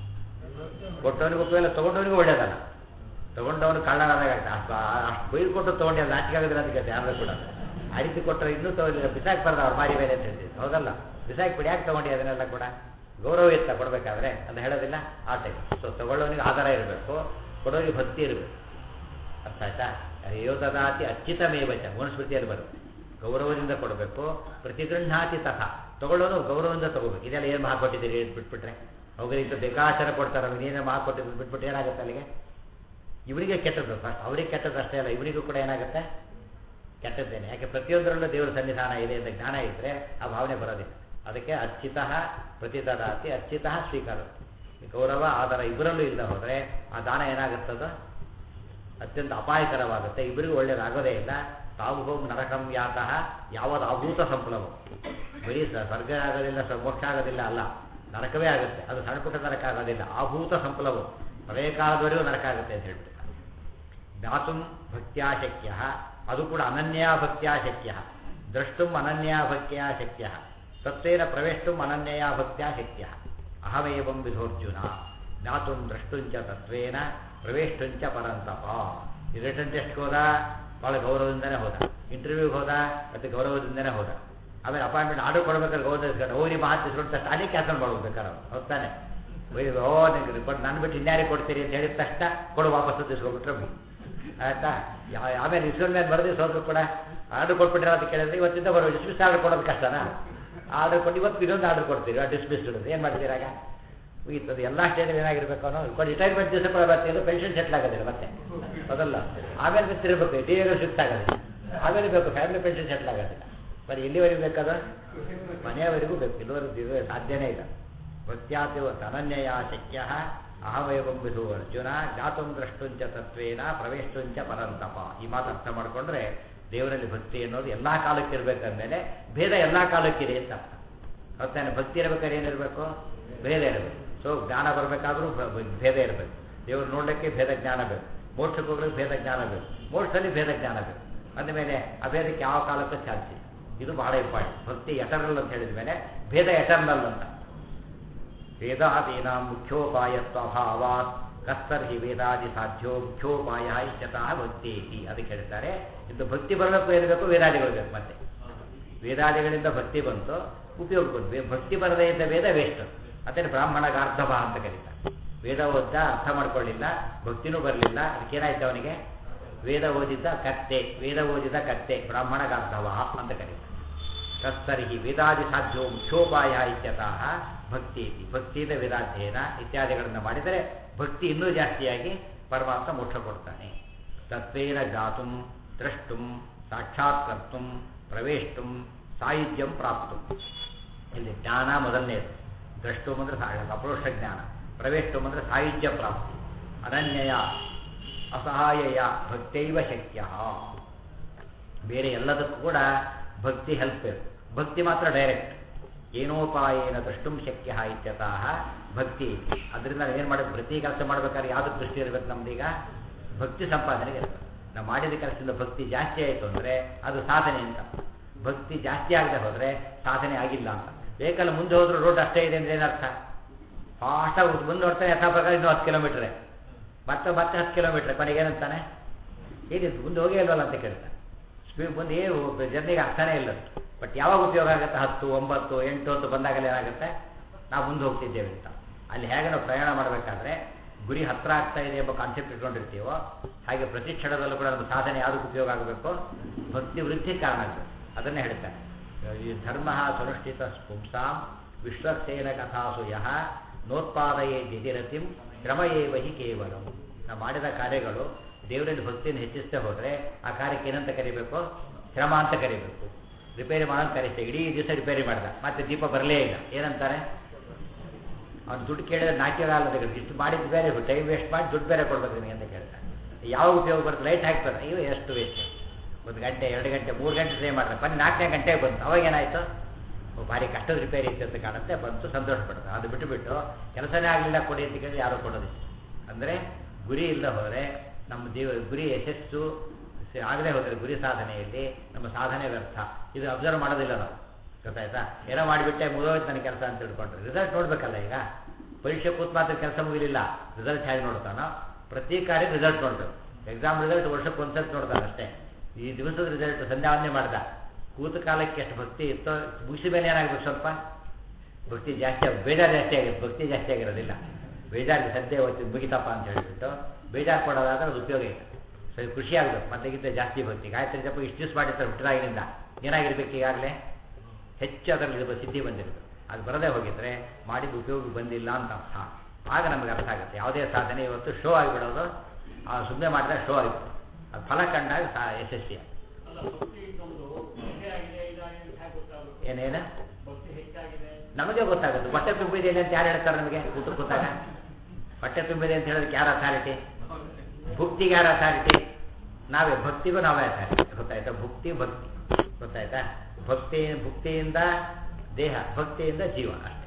ಕೊಟ್ಟವನಿಗೂ ಉಪಯೋಗ ತಗೊಂಡವನಿಗೂ ಒಳ್ಳೇದಲ್ಲ ತಗೊಂಡವನು ಕಳ್ಳನಾದಾಗ ಅಷ್ಟು ಅಷ್ಟು ಬೈದು ಕೊಟ್ಟು ತೊಗೊಂಡು ಅದು ನಾಚಿಕೆ ಆಗೋದಿಲ್ಲ ಅಂತ ಕೇಳ್ತಾರೆ ಯಾರು ಕೂಡ ಆ ರೀತಿ ಕೊಟ್ಟರೆ ಇನ್ನೂ ತಗೊಳ್ಳಿಲ್ಲ ಬಿಸಾಕಿ ಬರೋದು ಅವ್ರು ಮಾರಿ ಬೇರೆ ಅಂತ ಹೇಳ್ತೀವಿ ಹೌದಲ್ಲ ಬಿಸಾಕಿ ಬಿಡಿ ಯಾಕೆ ತಗೊಂಡು ಅದನ್ನೆಲ್ಲ ಕೂಡ ಗೌರವಯುಕ್ತ ಕೊಡಬೇಕಾದ್ರೆ ಅಂತ ಹೇಳೋದಿಲ್ಲ ಆ ಟೈಪ್ ಸೊ ತಗೊಳ್ಳೋನಿಗೆ ಆಧಾರ ಇರಬೇಕು ಕೊಡೋನಿಗೆ ಭಕ್ತಿ ಇರಬೇಕು ಅರ್ಥ ಆಯ್ತಾ ಯೋಧದಾತಿ ಅಚ್ಯುತಮೇವಚ ಮನುಸ್ಮೃತಿಯಲ್ಲಿ ಬರುತ್ತೆ ಗೌರವದಿಂದ ಕೊಡಬೇಕು ಪ್ರತಿಗೃಹಾತಿ ತಥ ತಗೊಳ್ಳೋನು ಗೌರವದಿಂದ ತಗೋಬೇಕು ಇದೆಲ್ಲ ಏನು ಹಾಕೊಟ್ಟಿದ್ದೀರಿ ಅಂತ ಬಿಟ್ಬಿಟ್ರೆ ಅವ್ರಿಗೆ ಬೇಕಾಚಾರ ಕೊಡ್ತಾರೆ ನೀನೇ ಕೊಟ್ಟಿದ್ದು ಬಿಟ್ಬಿಟ್ಟು ಏನಾಗುತ್ತೆ ಅಲ್ಲಿಗೆ ಇವರಿಗೆ ಕೆಟ್ಟದ್ದು ಫಸ್ಟ್ ಅವರಿಗೆ ಕೆಟ್ಟದ್ದು ಅಷ್ಟೇ ಅಲ್ಲ ಇವರಿಗೂ ಕೂಡ ಏನಾಗುತ್ತೆ ಕೆಟ್ಟದ್ದೇನೆ ಯಾಕೆ ಪ್ರತಿಯೊಂದರಲ್ಲೂ ದೇವರ ಸನ್ನಿಧಾನ ಇದೆ ಅಂತ ಜ್ಞಾನ ಇದ್ದರೆ ಆ ಭಾವನೆ ಬರೋದಿಲ್ಲ ಅದಕ್ಕೆ ಅರ್ಚಿತ ಪ್ರತಿದದಾತಿ ಅರ್ಚಿತ ಸ್ವೀಕಾರ ಗೌರವ ಆಧಾರ ಇಬ್ಬರಲ್ಲೂ ಇಲ್ಲ ಹೋದರೆ ಆ ದಾನ ಏನಾಗುತ್ತದೋ ಅತ್ಯಂತ ಅಪಾಯಕರವಾಗುತ್ತೆ ಇಬ್ಬರಿಗೂ ಒಳ್ಳೇದಾಗೋದೇ ಇಲ್ಲ ತಾವು ಹೋಗಿ ನರಕಂ ಯಾತಃ ಯಾವದು ಅಭೂತ ಸಂಪ್ಲವ ಬರೀ ಸ- ಸ್ವರ್ಗ ಆಗೋದಿಲ್ಲ ಸ- ಮೋಕ್ಷ ಆಗೋದಿಲ್ಲ ಅಲ್ಲ ನರಕವೇ ಆಗುತ್ತೆ ಅದು ಸಣ್ಣ ಪುಟ್ಟ ನರಕ ಆಗೋದಿಲ್ಲ ಆಭೂತ ಸಂಪ್ಲವ ಪ್ರಳಯ ಕಾಲದವರೆಗೂ ನರಕ ಆಗುತ್ತೆ ಅಂತ ಹೇಳ್ಬಿಟ್ಟು ಜ್ಞಾತುಂ ಭಕ್ತ್ಯಾಶಕ್ಯ ಅದು ಕೂಡ ಅನನ್ಯಾ ಭಕ್ತ್ಯಾಶಕ್ಯ ದ್ರಷ್ಟುಂ ಅನನ್ಯಾ ಭಕ್ತ್ಯಾ ಶಕ್ಯ ತತ್ವೇನ ಪ್ರವೇಷ್ಟುಂ ಅನನ್ಯಯಾ ಭಕ್ತ್ಯಾ ಶಕ್ಯ ಅಹಮೇವಂ ವಿಧೋರ್ಜುನ ಜ್ಞಾತುಂ ದ್ರಷ್ಟುಂಚ ತತ್ವೇನ ಪ್ರವೇಷ್ಟುಂಚ ಪರಂತಪ ಈ ರಿಟರ್ನ್ ಟೆಸ್ಟ್ಗೆ ಹೋದ ಭಾಳ ಗೌರವದಿಂದನೇ ಹೋದ ಇಂಟರ್ವ್ಯೂಗೆ ಹೋದ ಮತ್ತು ಗೌರವದಿಂದನೇ ಹೋದ ಆಮೇಲೆ ಅಪಾಯಿಂಟ್ಮೆಂಟ್ ಆರ್ಡರ್ ಕೊಡ್ಬೇಕಾದ್ರೆ ಗೌರವ ಹೋಗಿ ನಿಮ್ಮ ಮಾತು ಇಸ್ಕೊಂಡು ತಕ್ಷಣ ಅದೇ ಕ್ಯಾನ್ಸಲ್ ಮಾಡ್ಬೇಕು ಬೇಕಾದ್ರೆ ಅವ್ನು. ಹೌದ್ ತಾನೆ ಬೈ- ಓ ನಿಮ್ಗೆ ರಿಪೋರ್ಟ್ ನಾನು ಬಿಟ್ಟು ಇನ್ಯಾರಿಗೆ ಕೊಡ್ತೀರಿ ಅಂತ ಹೇಳಿದ ತಕ್ಷಣ ಕೊಡು ವಾಪಸ್ ತಿಸ್ಕೊಬಿಟ್ರೆ ಮುಗಿ ಆಯ್ತಾ ಯಾ- ಆಮೇಲೆ ಇಸ್ಕೊಂಡ್ ಮೇಲೆ ಬರೋದು ಸೋದ್ರು ಕೂಡ ಆರ್ಡರ್ ಕೊಟ್ಬಿಟ್ರೆ ಅಂತ ಕೇಳಿದ್ರೆ ಇವತ್ತಿಂದ ಬರೋ ಡಿಸ್ಮಿಸ್ ಆರ್ಡರ್ ಕೊಡೋದು ಕಷ್ಟನಾ ಆರ್ಡರ್ ಕೊಟ್ಟು ಇವತ್ತು ಇನ್ನೊಂದು ಆರ್ಡರ್ ಕೊಡ್ತೀರಿ ಡಿಸ್ಮಿಸ್ ಇಡೋದು ಏನು ಮಾಡ್ತೀರಾಗ ಮುಗೀತದೆ ಎಲ್ಲ ಸ್ಟೇಜಲ್ಲಿ ಏನಾಗಿರ್ಬೇಕು ಅನ್ನೋ ರಿಟೈರ್ಮೆಂಟ್ ದಿವಸ ಕೂಡ ಬರ್ತೀವಿ ಪೆನ್ಷನ್ ಸೆಟ್ಲ್ ಆಗೋದಿಲ್ಲ ಮತ್ತೆ ಅದಲ್ಲ ಆಮೇಲೆ ಮತ್ತೆ ತಿರ್ಬೇಕು ಡಿ ಎಗಳು ಶಿಫ್ಟ್ ಆಗೋದಿಲ್ಲ ಆಮೇಲೆ ಬೇಕು ಫ್ಯಾಮಿಲಿ ಪೆನ್ಷನ್ ಸೆಟ್ಲ್ ಆಗೋದಿಲ್ಲ ಬರೀ ಎಲ್ಲಿವರೆಗೂ ಬೇಕಾದ ಮನೆಯವರೆಗೂ ಬೇಕು ಇಲ್ಲಿವರೆಗೂ ಇದು ಸಾಧ್ಯನೇ ಇಲ್ಲ ಭಕ್ತ್ಯಾತಿ ಅನನ್ಯಯ ಶಕ್ಯ ಅಹಮೇವಂ ವಿಧು ಅರ್ಜುನ ಜಾತುಂ ದ್ರಷ್ಟುಂಚ ತತ್ವೇನ ಪ್ರವೇಷ್ಟುಂಚ ಪರಂತಪ ಈ ಮಾತು ಅರ್ಥ ಮಾಡಿಕೊಂಡ್ರೆ ದೇವರಲ್ಲಿ ಭಕ್ತಿ ಅನ್ನೋದು ಎಲ್ಲ ಕಾಲಕ್ಕೆ ಇರಬೇಕಂದ್ಮೇಲೆ ಭೇದ ಎಲ್ಲ ಕಾಲಕ್ಕಿದೆ ಅಂತ ಅರ್ಥ ಹೊತ್ತಾನೆ ಭಕ್ತಿ ಇರಬೇಕಾದ್ರೆ ಏನಿರಬೇಕು ಭೇದ ಇರಬೇಕು ಸೊ ಜ್ಞಾನ ಬರಬೇಕಾದ್ರೂ ಭೇದ ಇರಬೇಕು ದೇವರು ನೋಡಲಿಕ್ಕೆ ಭೇದ ಜ್ಞಾನ ಬೇಕು ಮೋಕ್ಷಕ್ಕೆ ಹೋಗ್ಲಿಕ್ಕೆ ಭೇದ ಜ್ಞಾನ ಬೇಕು ಮೋಕ್ಷದಲ್ಲಿ ಭೇದ ಜ್ಞಾನ ಬೇಕು ಅಂದಮೇಲೆ ಅಭೇದಕ್ಕೆ ಯಾವ ಕಾಲಕ್ಕೂ ಚಾನ್ಸ್ ಇಲ್ಲ ಇದು ಬಹಳ ಇಂಪಾರ್ಟೆಂಟ್ ಭಕ್ತಿ ಎಟರ್ನಲ್ ಅಂತ ಹೇಳಿದ ಮೇಲೆ ಭೇದ ಎಟರ್ನಲ್ ಅಂತ ವೇದಾದೀನ ಮುಖ್ಯೋಪಾಯತ್ವಭಾವಾತ್ ಕಸ್ತರ್ಹಿ ವೇದಾದಿ ಸಾಧ್ಯ ಮುಖ್ಯೋಪಾಯ ಇತ್ಯತಃ ಭಕ್ತಿ ಇತಿ ಅದಕ್ಕೆ ಹೇಳ್ತಾರೆ ಇದು ಭಕ್ತಿ ಬರಬೇಕು ಏನಿರಬೇಕು ವೇದಾದಿಗಳು ಬೇಕು ಮತ್ತೆ ವೇದಾದಿಗಳಿಂದ ಭಕ್ತಿ ಬಂತು ಉಪಯೋಗ ಬಂತು ವೇ- ಭಕ್ತಿ ಬರದೇ ಇದ್ದ ವೇದ ವೇಸ್ಟ್ ಅದೇ ಬ್ರಾಹ್ಮಣ ಗಾರ್ಧವ ಅಂತ ಕರೀತಾರೆ ವೇದ ಓದ್ದ ಅರ್ಥ ಮಾಡ್ಕೊಳ್ಳಿಲ್ಲ ಭಕ್ತಿನೂ ಬರಲಿಲ್ಲ ಅದಕ್ಕೇನಾಯ್ತು ಅವನಿಗೆ ವೇದ ಓದಿದ್ದ ಕತ್ತೆ ವೇದ ಓದಿದ ಕತ್ತೆ ಬ್ರಾಹ್ಮಣ ಗಾರ್ಧವ ಅಂತ ಕರೀತಾರೆ ತತ್ತರ್ಹಿ ವೇದಾದಿ ಸಾಧ್ಯ ಮುಖ್ಯೋಪಾಯ ಇತ್ಯತಃ ಭಕ್ತಿ ಇತಿ ಭಕ್ತಿಯಿಂದ ವೇದಾಧ್ಯಯನ ಇತ್ಯಾದಿಗಳನ್ನು ಮಾಡಿದರೆ ಭಕ್ತಿ ಇನ್ನೂ ಜಾಸ್ತಿಯಾಗಿ ಪರಮಾತ್ಮ ಮೋಕ್ಷ ಕೊಡ್ತಾನೆ ತತ್ವೇನ ಜಾತುಂ ದ್ರಷ್ಟುಂ ಸಾಕ್ಷಾತ್ಕರ್ತು ಪ್ರವೇಷ್ಟು ಸಾಯುಜ್ಯಂ ಪ್ರಾಪ್ತು ಇಲ್ಲಿ ಜ್ಞಾನ ಮೊದಲನೇದು ದ್ರಷ್ಟು ಅಂದರೆ ಸಾ ಅಪರೋಕ್ಷ ಜ್ಞಾನ ಪ್ರವೇಷ್ಟು ಅಂದರೆ ಸಾಯುಜ್ಯ ಪ್ರಾಪ್ತಿ ಅನನ್ಯಯ ಅಸಹಾಯಯ ಭಕ್ತೈವ ಶಕ್ಯ ಬೇರೆ ಎಲ್ಲದಕ್ಕೂ ಕೂಡ ಭಕ್ತಿ ಹೆಲ್ಪ್ ಬೇಕು ಭಕ್ತಿ ಮಾತ್ರ ಡೈರೆಕ್ಟ್ ಏನೋಪಾಯೇನ ದ್ರಷ್ಟುಂ ಶಕ್ಯ ಇತ್ಯತಃ ಭಕ್ತಿ ಐತಿ ಅದರಿಂದ ಏನು ಮಾಡಬೇಕು ಪ್ರತಿ ಕೆಲಸ ಮಾಡ್ಬೇಕಾದ್ರೆ ಯಾವ್ದಕ್ಕೆ ದೃಷ್ಟಿ ಇರಬೇಕು ನಮ್ದೀಗ ಭಕ್ತಿ ಸಂಪಾದನೆಗೆ ಇರಬೇಕು ನಾವು ಮಾಡಿದ ಕೆಲಸದಿಂದ ಭಕ್ತಿ ಜಾಸ್ತಿ ಆಯಿತು ಅಂದರೆ ಅದು ಸಾಧನೆ ಅಂತ ಭಕ್ತಿ ಜಾಸ್ತಿ ಆಗದೆ ಹೋದರೆ ಸಾಧನೆ ಆಗಿಲ್ಲ ಅಂತ ಬೇಕಲ್ಲ ಮುಂದೆ ಹೋದ್ರೆ ರೋಡ್ ಅಷ್ಟೇ ಇದೆ ಅಂದ್ರೆ ಏನರ್ಥ ಫಾಸ್ಟಾಗಿ ಮುಂದೆ ನೋಡ್ತಾನೆ ಯಥಾ ಪ್ರಕಾರ ಇನ್ನೂ ಹತ್ತು ಕಿಲೋಮೀಟ್ರೆ ಮತ್ತೆ ಮತ್ತೆ ಹತ್ತು ಕಿಲೋಮೀಟ್ರ್ ಕೊನೆಗೆ ಏನಂತಾನೆ ಏನಿತ್ತು ಮುಂದೆ ಹೋಗೇ ಇಲ್ವಲ್ಲ ಅಂತ ಕೇಳ್ತಾನೆ ಸ್ಪೀಡ್ ಮುಂದೆ ಏನು ಜರ್ನಿಗೆ ಅರ್ಥನೇ ಇಲ್ಲ ಬಟ್ ಯಾವಾಗ ಉಪಯೋಗ ಆಗುತ್ತೆ ಹತ್ತು ಒಂಬತ್ತು ಎಂಟು ಅಂತ ಬಂದಾಗಲೇ ಏನಾಗುತ್ತೆ ನಾವು ಮುಂದೆ ಹೋಗ್ತಿದ್ದೇವೆ ಅಂತ ಅಲ್ಲಿ ಹೇಗೆ ನಾವು ಪ್ರಯಾಣ ಮಾಡಬೇಕಾದ್ರೆ ಗುರಿ ಹತ್ರ ಆಗ್ತಾ ಇದೆ ಎಂಬ ಕಾನ್ಸೆಪ್ಟ್ ಇಟ್ಕೊಂಡಿರ್ತೀವೋ ಹಾಗೆ ಪ್ರತಿ ಕ್ಷಣದಲ್ಲೂ ಕೂಡ ನಮ್ಮ ಸಾಧನೆ ಯಾವುದಕ್ಕೆ ಉಪಯೋಗ ಆಗಬೇಕು ಭಕ್ತಿ ವೃದ್ಧಿ ಕಾರಣ ಆಗಬೇಕು ಅದನ್ನೇ ಹೇಳ್ತಾರೆ ಈ ಧರ್ಮ ಸುನುಷ್ಠಿತ ಪುಂಸಾಂ ವಿಶ್ವಸೇನ ಕಥಾಸು ಯಹ ನೋತ್ಪಾದಯೇ ದಿತಿರತಿಂ ಕ್ರಮಯೇವ ಹಿ ಕೇವಲ ನಾವು ಮಾಡಿದ ಕಾರ್ಯಗಳು ದೇವರಲ್ಲಿ ಭಕ್ತಿಯನ್ನು ಹೆಚ್ಚಿಸ್ತಾ ಹೋದರೆ ಆ ಕಾರ್ಯಕ್ಕೆ ಏನಂತ ಕರಿಬೇಕು ಶ್ರಮ ಅಂತ ಕರಿಬೇಕು ರಿಪೇರಿ ಮಾಡೋದು ಕರಿಸ್ತೇವೆ ಇಡೀ ದಿವಸ ರಿಪೇರಿ ಮಾಡ್ದ ಮತ್ತೆ ದೀಪ ಬರಲೇ ಇಲ್ಲ ಏನಂತಾರೆ ಅವ್ನು ದುಡ್ಡು ಕೇಳಿದ್ರೆ ನಾಲ್ಕೇ ಅಲ್ಲ ಇಷ್ಟು ಮಾಡಿದ್ದು ಬೇರೆ ಟೈಮ್ ವೇಸ್ಟ್ ಮಾಡಿ ದುಡ್ಡು ಬೇರೆ ಕೊಡ್ಬೇಕು ನಿಮಗೆ ಅಂತ ಕೇಳ್ತಾನೆ ಯಾವ ಉಪಯೋಗ ಬರುತ್ತೆ ಲೈಟ್ ಹಾಕ್ತಾರೆ ಅಯ್ಯೋ ಎಷ್ಟು ವೇಸ್ಟ್ ಒಂದು ಗಂಟೆ ಎರಡು ಗಂಟೆ ಮೂರು ಗಂಟೆ ಸ್ಟೇ ಮಾಡ್ತಾರೆ ಬನ್ನಿ ನಾಲ್ಕನೇ ಗಂಟೆಗೆ ಬಂತು ಅವಾಗ ಏನಾಯಿತು ಭಾರಿ ಕಷ್ಟದ ರಿಪೇರಿ ಇತ್ತು ಅಂತ ಕಾಣುತ್ತೆ ಬಂತು ಸಂತೋಷ ಪಡ್ತಾರೆ ಅದು ಬಿಟ್ಟುಬಿಟ್ಟು ಕೆಲಸನೇ ಆಗಲಿಲ್ಲ ಕೊಡಿ ಅಂತ ಕೇಳಿ ಯಾರು ಕೊಡೋದಿಲ್ಲ ಅಂದರೆ ಗುರಿ ಇಲ್ಲ ಹೋದರೆ ನಮ್ಮ ದೇವ ಗುರಿ ಯಶಸ್ಸು ಆಗದೆ ಹೋದರೆ ಗುರಿ ಸಾಧನೆಯಲ್ಲಿ ನಮ್ಮ ಸಾಧನೆ ವ್ಯರ್ಥ ಇದು ಅಬ್ಸರ್ವ್ ಮಾಡೋದಿಲ್ಲ ನಾವು ಗೊತ್ತಾಯ್ತಾ ಏನೋ ಮಾಡಿಬಿಟ್ಟೆ ಮುಗಿದೋಯ್ತು ನನ್ನ ಕೆಲಸ ಅಂತ ತಿಳ್ಕೊಂಡ್ರೆ ರಿಸಲ್ಟ್ ನೋಡ್ಬೇಕಲ್ಲ ಈಗ ಪರೀಕ್ಷೆ ಕೂತ್ ಮಾತ್ರ ಕೆಲಸ ಮುಗಿಲಿಲ್ಲ ರಿಸಲ್ಟ್ ಹೇಗೆ ನೋಡ್ತಾನೋ ಪ್ರತಿ ಕಾರ್ಯ ರಿಸಲ್ಟ್ ನೋಡ್ಬೇಕು ಎಕ್ಸಾಮ್ ರಿಸಲ್ಟ್ ವರ್ಷಕ್ಕೆ ಒಂದ್ಸತಿ ನೋಡ್ತಾನೆ ಅಷ್ಟೇ ಈ ದಿವಸದ ರಿಸಲ್ಟ್ ಸಂಧ್ಯಾವಂದನೆ ಮಾಡ್ದ ಕೂತ ಕಾಲಕ್ಕೆ ಎಷ್ಟು ಭಕ್ತಿ ಇತ್ತೋ ಮುಗಿಸಿದ ಮೇಲೆ ಏನಾಗಬೇಕು ಸ್ವಲ್ಪ ಭಕ್ತಿ ಜಾಸ್ತಿ ಆಗ ಬೇಜಾರು ಜಾಸ್ತಿ ಆಗಿರುತ್ತೆ ಭಕ್ತಿ ಜಾಸ್ತಿ ಆಗಿರೋದಿಲ್ಲ ಬೇಜಾರಿಗೆ ಸದ್ಯ ಹೊತ್ತು ಮುಗಿತಪ್ಪ ಅಂತ ಹೇಳಿಬಿಟ್ಟು ಬೇಜಾರು ಕೊಡೋದಾದ್ರೆ ಅದು ಉಪಯೋಗ ಇಲ್ಲ ಸರಿ ಖುಷಿ ಆಗಬೇಕು ಮತ್ತೆಗಿಂತ ಜಾಸ್ತಿ ಭಕ್ತಿ ಗಾಯತ್ರಿ ಜಪ ಇಷ್ಟು ದಿವಸ ಮಾಡಿರ್ತಾರೆ ಹುಟ್ಟಿದಾಗಿನಿಂದ ಏನಾಗಿರ್ಬೇಕು ಈಗಾಗಲೇ ಹೆಚ್ಚು ಅದರಲ್ಲಿ ಇದು ಸಿದ್ಧಿ ಬಂದಿರಬೇಕು ಅದು ಬರದೇ ಹೋಗಿದ್ರೆ ಮಾಡಿದ ಉಪಯೋಗ ಬಂದಿಲ್ಲ ಅಂತ ಅರ್ಥ ಆಗ ನಮಗೆ ಅರ್ಥ ಆಗುತ್ತೆ ಯಾವುದೇ ಸಾಧನೆ ಇವತ್ತು ಶೋ ಆಗಿಬಿಡೋದು ಆ ಸುಮ್ಮನೆ ಮಾಡಿದ್ರೆ ಶೋ ಆಗಿಬಿಡೋದು ಅದು ಫಲ ಕಂಡಾಗ ಸಾ ಯಶಸ್ವಿ ಅಲ್ಲ ಭಕ್ತಿ ನಮ್ದು ಕಡಿಮೆ ಆಗಿದೆ ಇದಾಗಿದೆ ಅಂತ ಹೇಗೆ ಗೊತ್ತಾಗುತ್ತೆ ಏನೇನು ಭಕ್ತಿ ಹೆಚ್ಚಾಗಿದೆ ನಮಗೆ ಗೊತ್ತಾಗುತ್ತೆ ಹೊಟ್ಟೆ ತುಂಬಿದೆ ಅಂತ ಯಾರು ಹೇಳ್ತಾರೆ ನಮಗೆ ಊಟ ಕೂತಾಗ ಹೊಟ್ಟೆ ತುಂಬಿದೆ ಅಂತ ಹೇಳೋದಕ್ಕೆ ಯಾರು ಅಥಾರಿಟಿ ಭುಕ್ತಿಗೆ ಯಾರು ಅಥಾರಿಟಿ ನಾವೇ ಭಕ್ತಿಗೂ ನಾವೇ ಅಥಾರಿಟಿ ಗೊತ್ತಾಯ್ತಾ ಭುಕ್ತಿ ಭಕ್ತಿ ಗೊತ್ತಾಯ್ತಾ ಭಕ್ತಿ ಭುಕ್ತಿಯಿಂದ ದೇಹ ಭಕ್ತಿಯಿಂದ ಜೀವ ಅಷ್ಟೇ